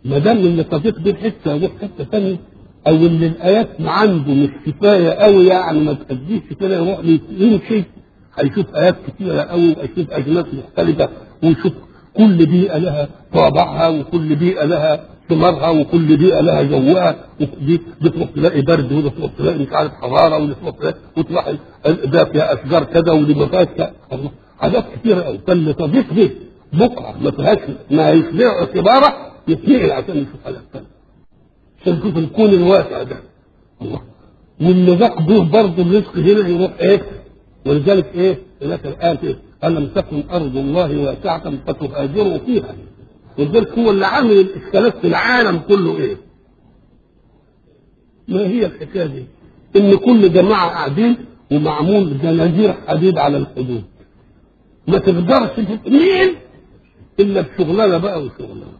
ما دام ان التطبيق دي حته ودي حته ثانيه او ان الايات عنده مش كفايه قوي يعني ما تأديش كده يروح يمشي هيشوف ايات كتيره قوي ويشوف اجناس مختلفه ويشوف كل بيئه لها طابعها وكل بيئه لها ثمارها وكل بيئه لها جوها ودي بتروح تلاقي برد ودي تروح تلاقي مش عارف حراره ودي تروح تلاقي وتروح ده فيها اشجار كذا ودي ما فيهاش كذا. حاجات كتيره قوي فالتطبيق دي بقعه ما فيهاش ما يشبع اعتباره يتنقل عشان يشوف حاجات ثانيه عشان يشوف الكون الواسع ده الله واللي ذاق به برضه الرزق هنا يروح ايه ولذلك ايه هناك الآية ايه ألم تكن أرض الله واسعة فتهاجروا فيها ولذلك هو اللي عامل الإشكالات في العالم كله ايه ما هي الحكاية دي إن كل جماعة قاعدين ومعمول جنازير حديد على الحدود ما تقدرش تتنقل إلا بشغلانة بقى وشغلانة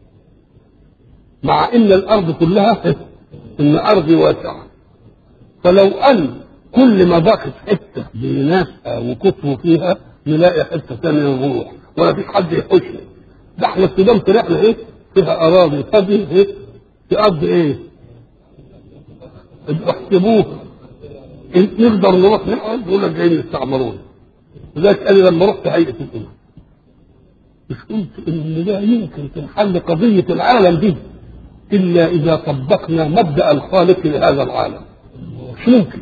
مع ان الارض كلها ان ارضي واسعه فلو ان كل ما ضاقت حته بناسها وكتبوا فيها نلاقي حته ثانيه نروح ولا فيش حد يحوشنا ده احنا السودان طلعنا ايه فيها اراضي فاضيه ايه تقضي ايه احسبوه نقدر نروح نقعد يقول لك جايين يستعمرونا لذلك قال لي لما رحت هيئه الامم مش قلت ان لا يمكن تنحل قضيه العالم دي إلا إذا طبقنا مبدأ الخالق لهذا العالم مش ممكن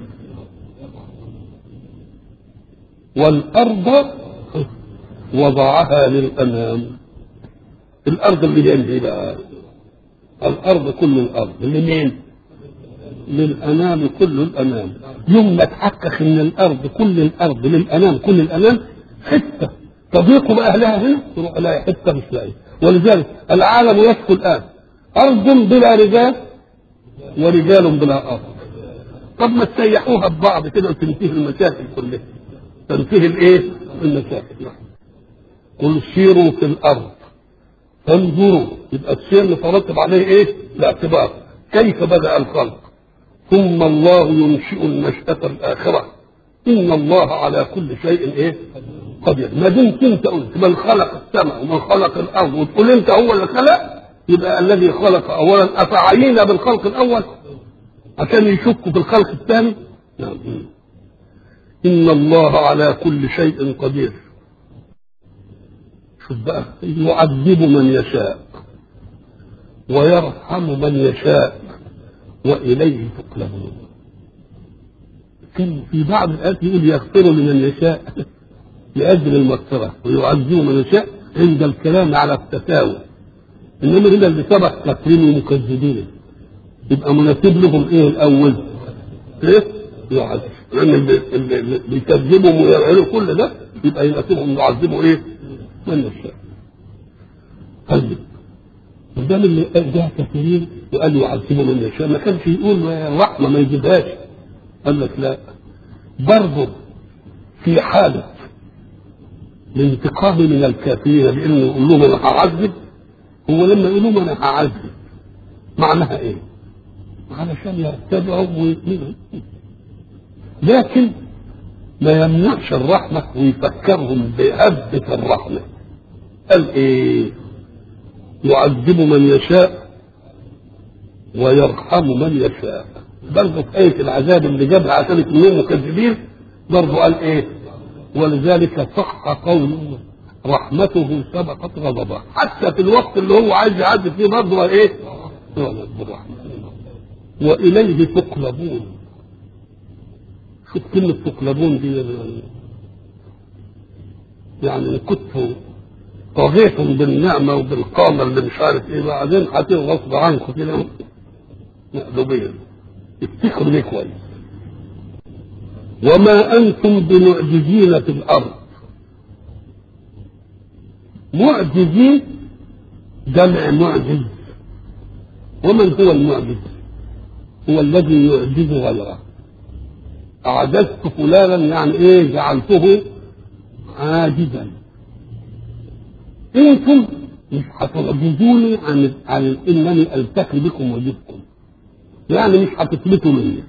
والأرض وضعها للأنام الأرض اللي هي ايه بقى الأرض كل الأرض لمين للأنام كل الأنام يوم ما تحقق إن الأرض كل الأرض للأنام كل الأنام حتة تضيق بأهلها هنا تروح لها حتة مش لاقي ولذلك العالم يسكن الآن أرض بلا رجال ورجال بلا أرض طب ما تسيحوها ببعض كده وتنتهي المشاكل كلها تنتهي الايه؟ المشاكل قل سيروا في الأرض فانظروا يبقى السير مترتب عليه ايه؟ الاعتبار كيف بدأ الخلق ثم الله ينشئ النشأة الآخرة إن الله على كل شيء ايه؟ قدير ما دمت انت قلت من خلق السماء ومن خلق الأرض وتقول انت هو اللي خلق يبقى الذي خلق اولا افعينا بالخلق الاول عشان يشكوا في الخلق الثاني نعم ان الله على كل شيء قدير شوف بقى يعذب من يشاء ويرحم من يشاء واليه تقلبون كان في بعض الايات يقول يغفر لمن يشاء لاجل المغفره ويعذب من يشاء عند الكلام على التساوي انما هنا اللي سبق كافرين ومكذبين يبقى مناسب لهم ايه الاول؟ ايه؟ يعذب لان اللي بيكذبهم ويعملوا كل ده يبقى يناسبهم يعذبوا ايه؟ من يشاء. طيب ما دام اللي ده كثيرين وقال يعذبوا من يشاء ما كانش يقول الرحمه ما يجيبهاش قال لك لا برضه في حاله الانتقام من الكافرين بانه يقول لهم انا هعذب هو لما يقول لهم انا هعذب معناها ايه؟ علشان يتبعوا ويؤمنوا لكن ما يمنعش الرحمة ويفكرهم بهبة الرحمة قال ايه يعذب من يشاء ويرحم من يشاء برضه في آية العذاب اللي جابها عشان يكونوا مكذبين برضه قال ايه ولذلك صح قوله رحمته سبقت غضبه حتى في الوقت اللي هو عايز يعذب فيه برضه قال ايه بالرحمة وإليه تقلبون شوف كلمة تقلبون دي يعني كنت طغيتم بالنعمة وبالقامة اللي مش عارف ايه بعدين هتبقى غصب عنكم كده مقلوبين افتكروا ليه كويس وما أنتم بمعجزين في الأرض معجزين جمع معجز ومن هو المعجز هو الذي يعجز غيره أعجزت فلانا يعني إيه جعلته عاجزا أنتم مش هتعجزوني عن عن إنني ألتقي بكم وجدكم يعني مش هتفلتوا مني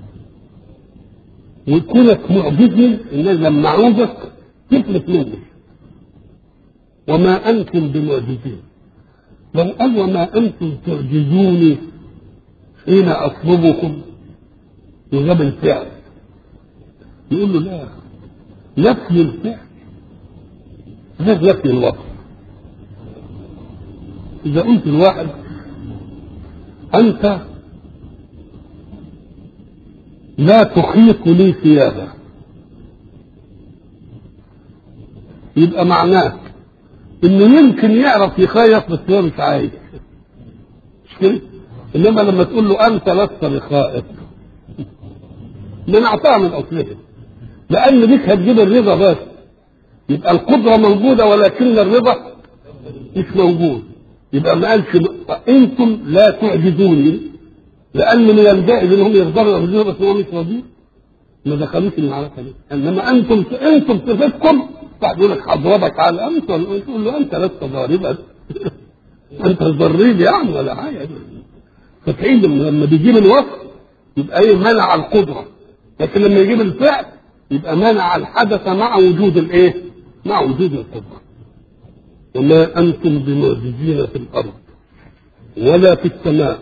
وكونك معجزني إن لما أعوزك تفلت مني وما أنتم بمعجزين لو قال وما أنتم تعجزوني حين أطلبكم وجاب الفعل يقول له لا نفي الفعل غير نفي الوصف إذا قلت الواحد أنت لا تخيط لي ثيابا يبقى معناه انه يمكن يعرف يخيط بس هو مش عايز مش كده؟ انما لما تقول له انت لست بخائط منعتها من اصلها لان بك هتجيب الرضا بس يبقى القدره موجوده ولكن الرضا مش موجود يبقى ما قالش انتم لا تعجزوني لان من الجائز انهم يقدروا يعجزوه بس هو مش راضي ما دخلوش المعركه دي انما انتم انتم صفتكم بعد يقول لك هضربك على انت تقول له انت لست ضاربا انت ضريب يعني ولا حاجه فتحين لما بيجيب الوصف يبقى ايه منع القدره لكن لما يجيب الفعل يبقى منع الحدث مع وجود الايه؟ مع وجود القدره وما انتم بمعجزين في الارض ولا في السماء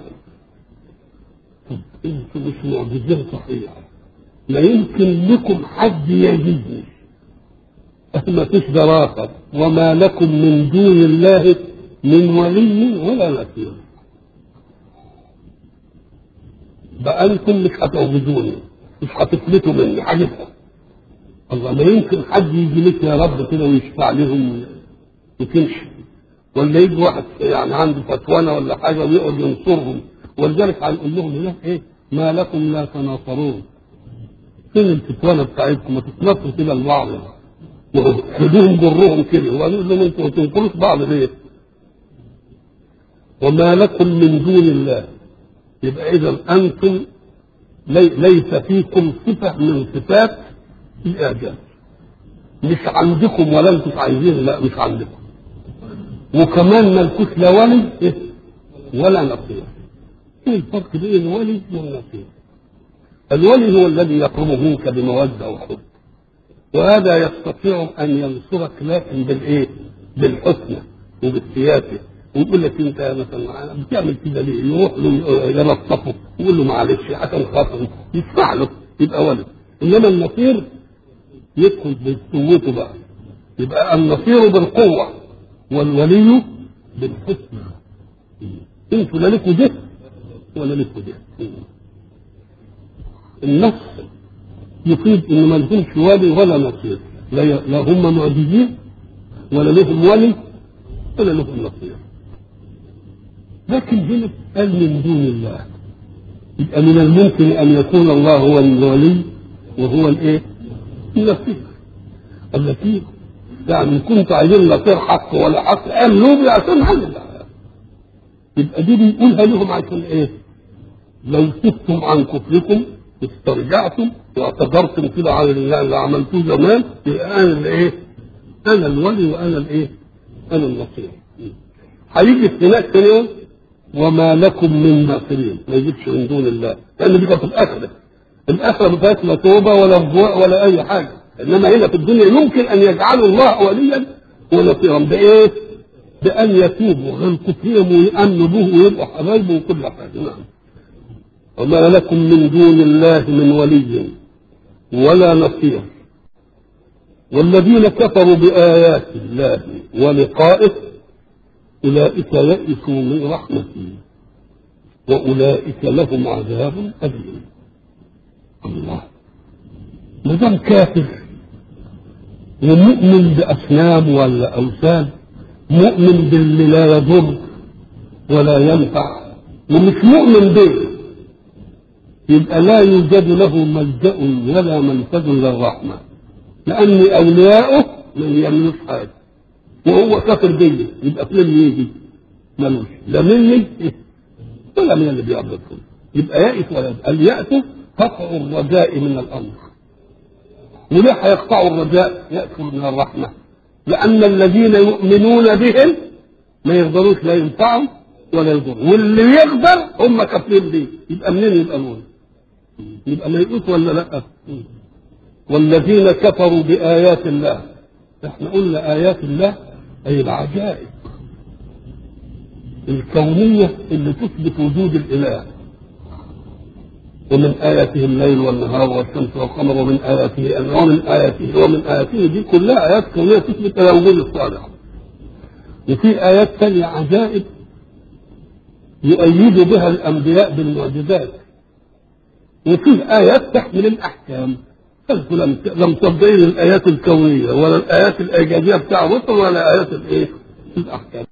انتم مش معجزين صحيح لا يمكن لكم حد يجزني ما فيش دراسة وما لكم من دون الله من ولي ولا نصير بقى انتم مش هتعبدوني مش هتفلتوا مني حاجتها الله ما يمكن حد يجي لك يا رب كده ويشفع لهم وتمشي ولا يجي واحد يعني عنده فتوانه ولا حاجه ويقعد ينصرهم ولذلك هنقول لهم هناك ايه ما لكم لا تناصرون فين الفتوانه بتاعتكم ما تتنصروا كده لبعض وخدوهم جرهم كده وقالوا لهم انتوا ما تنقلوش بعض ليه؟ وما لكم من دون الله يبقى اذا انتم لي ليس فيكم صفه من صفات الاعجاز مش عندكم ولا انتم عايزين لا مش عندكم وكمان ملكوش لا ولي إيه؟ ولا نصير ايه الفرق بين الولي والنصير الولي هو الذي يقرب منك بموده وحب وهذا يستطيع ان ينصرك لكن بالايه؟ بالحسنى وبالسياسه ويقول لك انت مثلا بتعمل كده ليه؟ يروح له يلطفه يقول له معلش عشان خاطر يدفع له يبقى ولد انما النصير يدخل بقوته بقى يبقى النصير بالقوه والولي بالحسنى انتوا لا لكم ده ولا لكم ده النص يفيد ان ما لهمش ولي ولا نصير لا لا هم معجزين ولا لهم ولي ولا لهم نصير لكن هنا قال من دون الله يبقى من الممكن ان يكون الله هو الولي وهو الايه؟ النصير التي يعني كنت عايزين نصير حق ولا حق قال له عشان عن يبقى دي بيقولها لهم عشان ايه؟ لو سبتم عن كفركم استرجعتم واعتذرتم كده على اللي عملتوه زمان يبقى انا الايه؟ انا الولي وانا الايه؟ انا النصير. هيجي هناك تاني وما لكم من ناصرين ما يجيبش من دون الله لان دي كانت الاخره الاخره ما فيهاش لا توبه ولا رجوع ولا اي حاجه انما هنا في الدنيا يمكن ان يجعلوا الله وليا ونصيرا بايه؟ بان يتوبوا عن كفرهم ويامنوا به ويبقوا حبايبه وكل حاجه نعم وما لكم من دون الله من ولي ولا نصير والذين كفروا بآيات الله ولقائه أولئك يئسوا من رحمته وأولئك لهم عذاب أليم الله ما دام كافر ومؤمن بأصنام ولا أوثان مؤمن باللي لا يضر ولا ينفع ومش مؤمن به يبقى لا يوجد له ملجأ ولا منفذ للرحمة لأن أولياؤه من يملك حاجة وهو كافر بيه يبقى فين يجي؟ ملوش لا مني ولا من اللي بيعبدهم يبقى يائس ولا اليأس قطع الرجاء من الأمر وليه هيقطعوا الرجاء يأكل من الرحمة لأن الذين يؤمنون بهم ما يقدروش لا ينفعهم ولا يضر واللي يقدر هم كافرين بيه يبقى منين يبقى نور يبقى ما يقول ولا لا والذين كفروا بآيات الله احنا قلنا آيات الله أي العجائب الكونية اللي تثبت وجود الإله ومن آياته الليل والنهار والشمس والقمر ومن آياته أن ومن آياته ومن آياته دي كلها آيات كونية تثبت إلى وجود الصالح وفي آيات ثانية عجائب يؤيد بها الأنبياء بالمعجزات وفيه آيات تحمل الأحكام فانتوا لم لم تبين الآيات الكونية ولا الآيات الإيجابية بتاع الرسل ولا آيات الإيه؟ الأحكام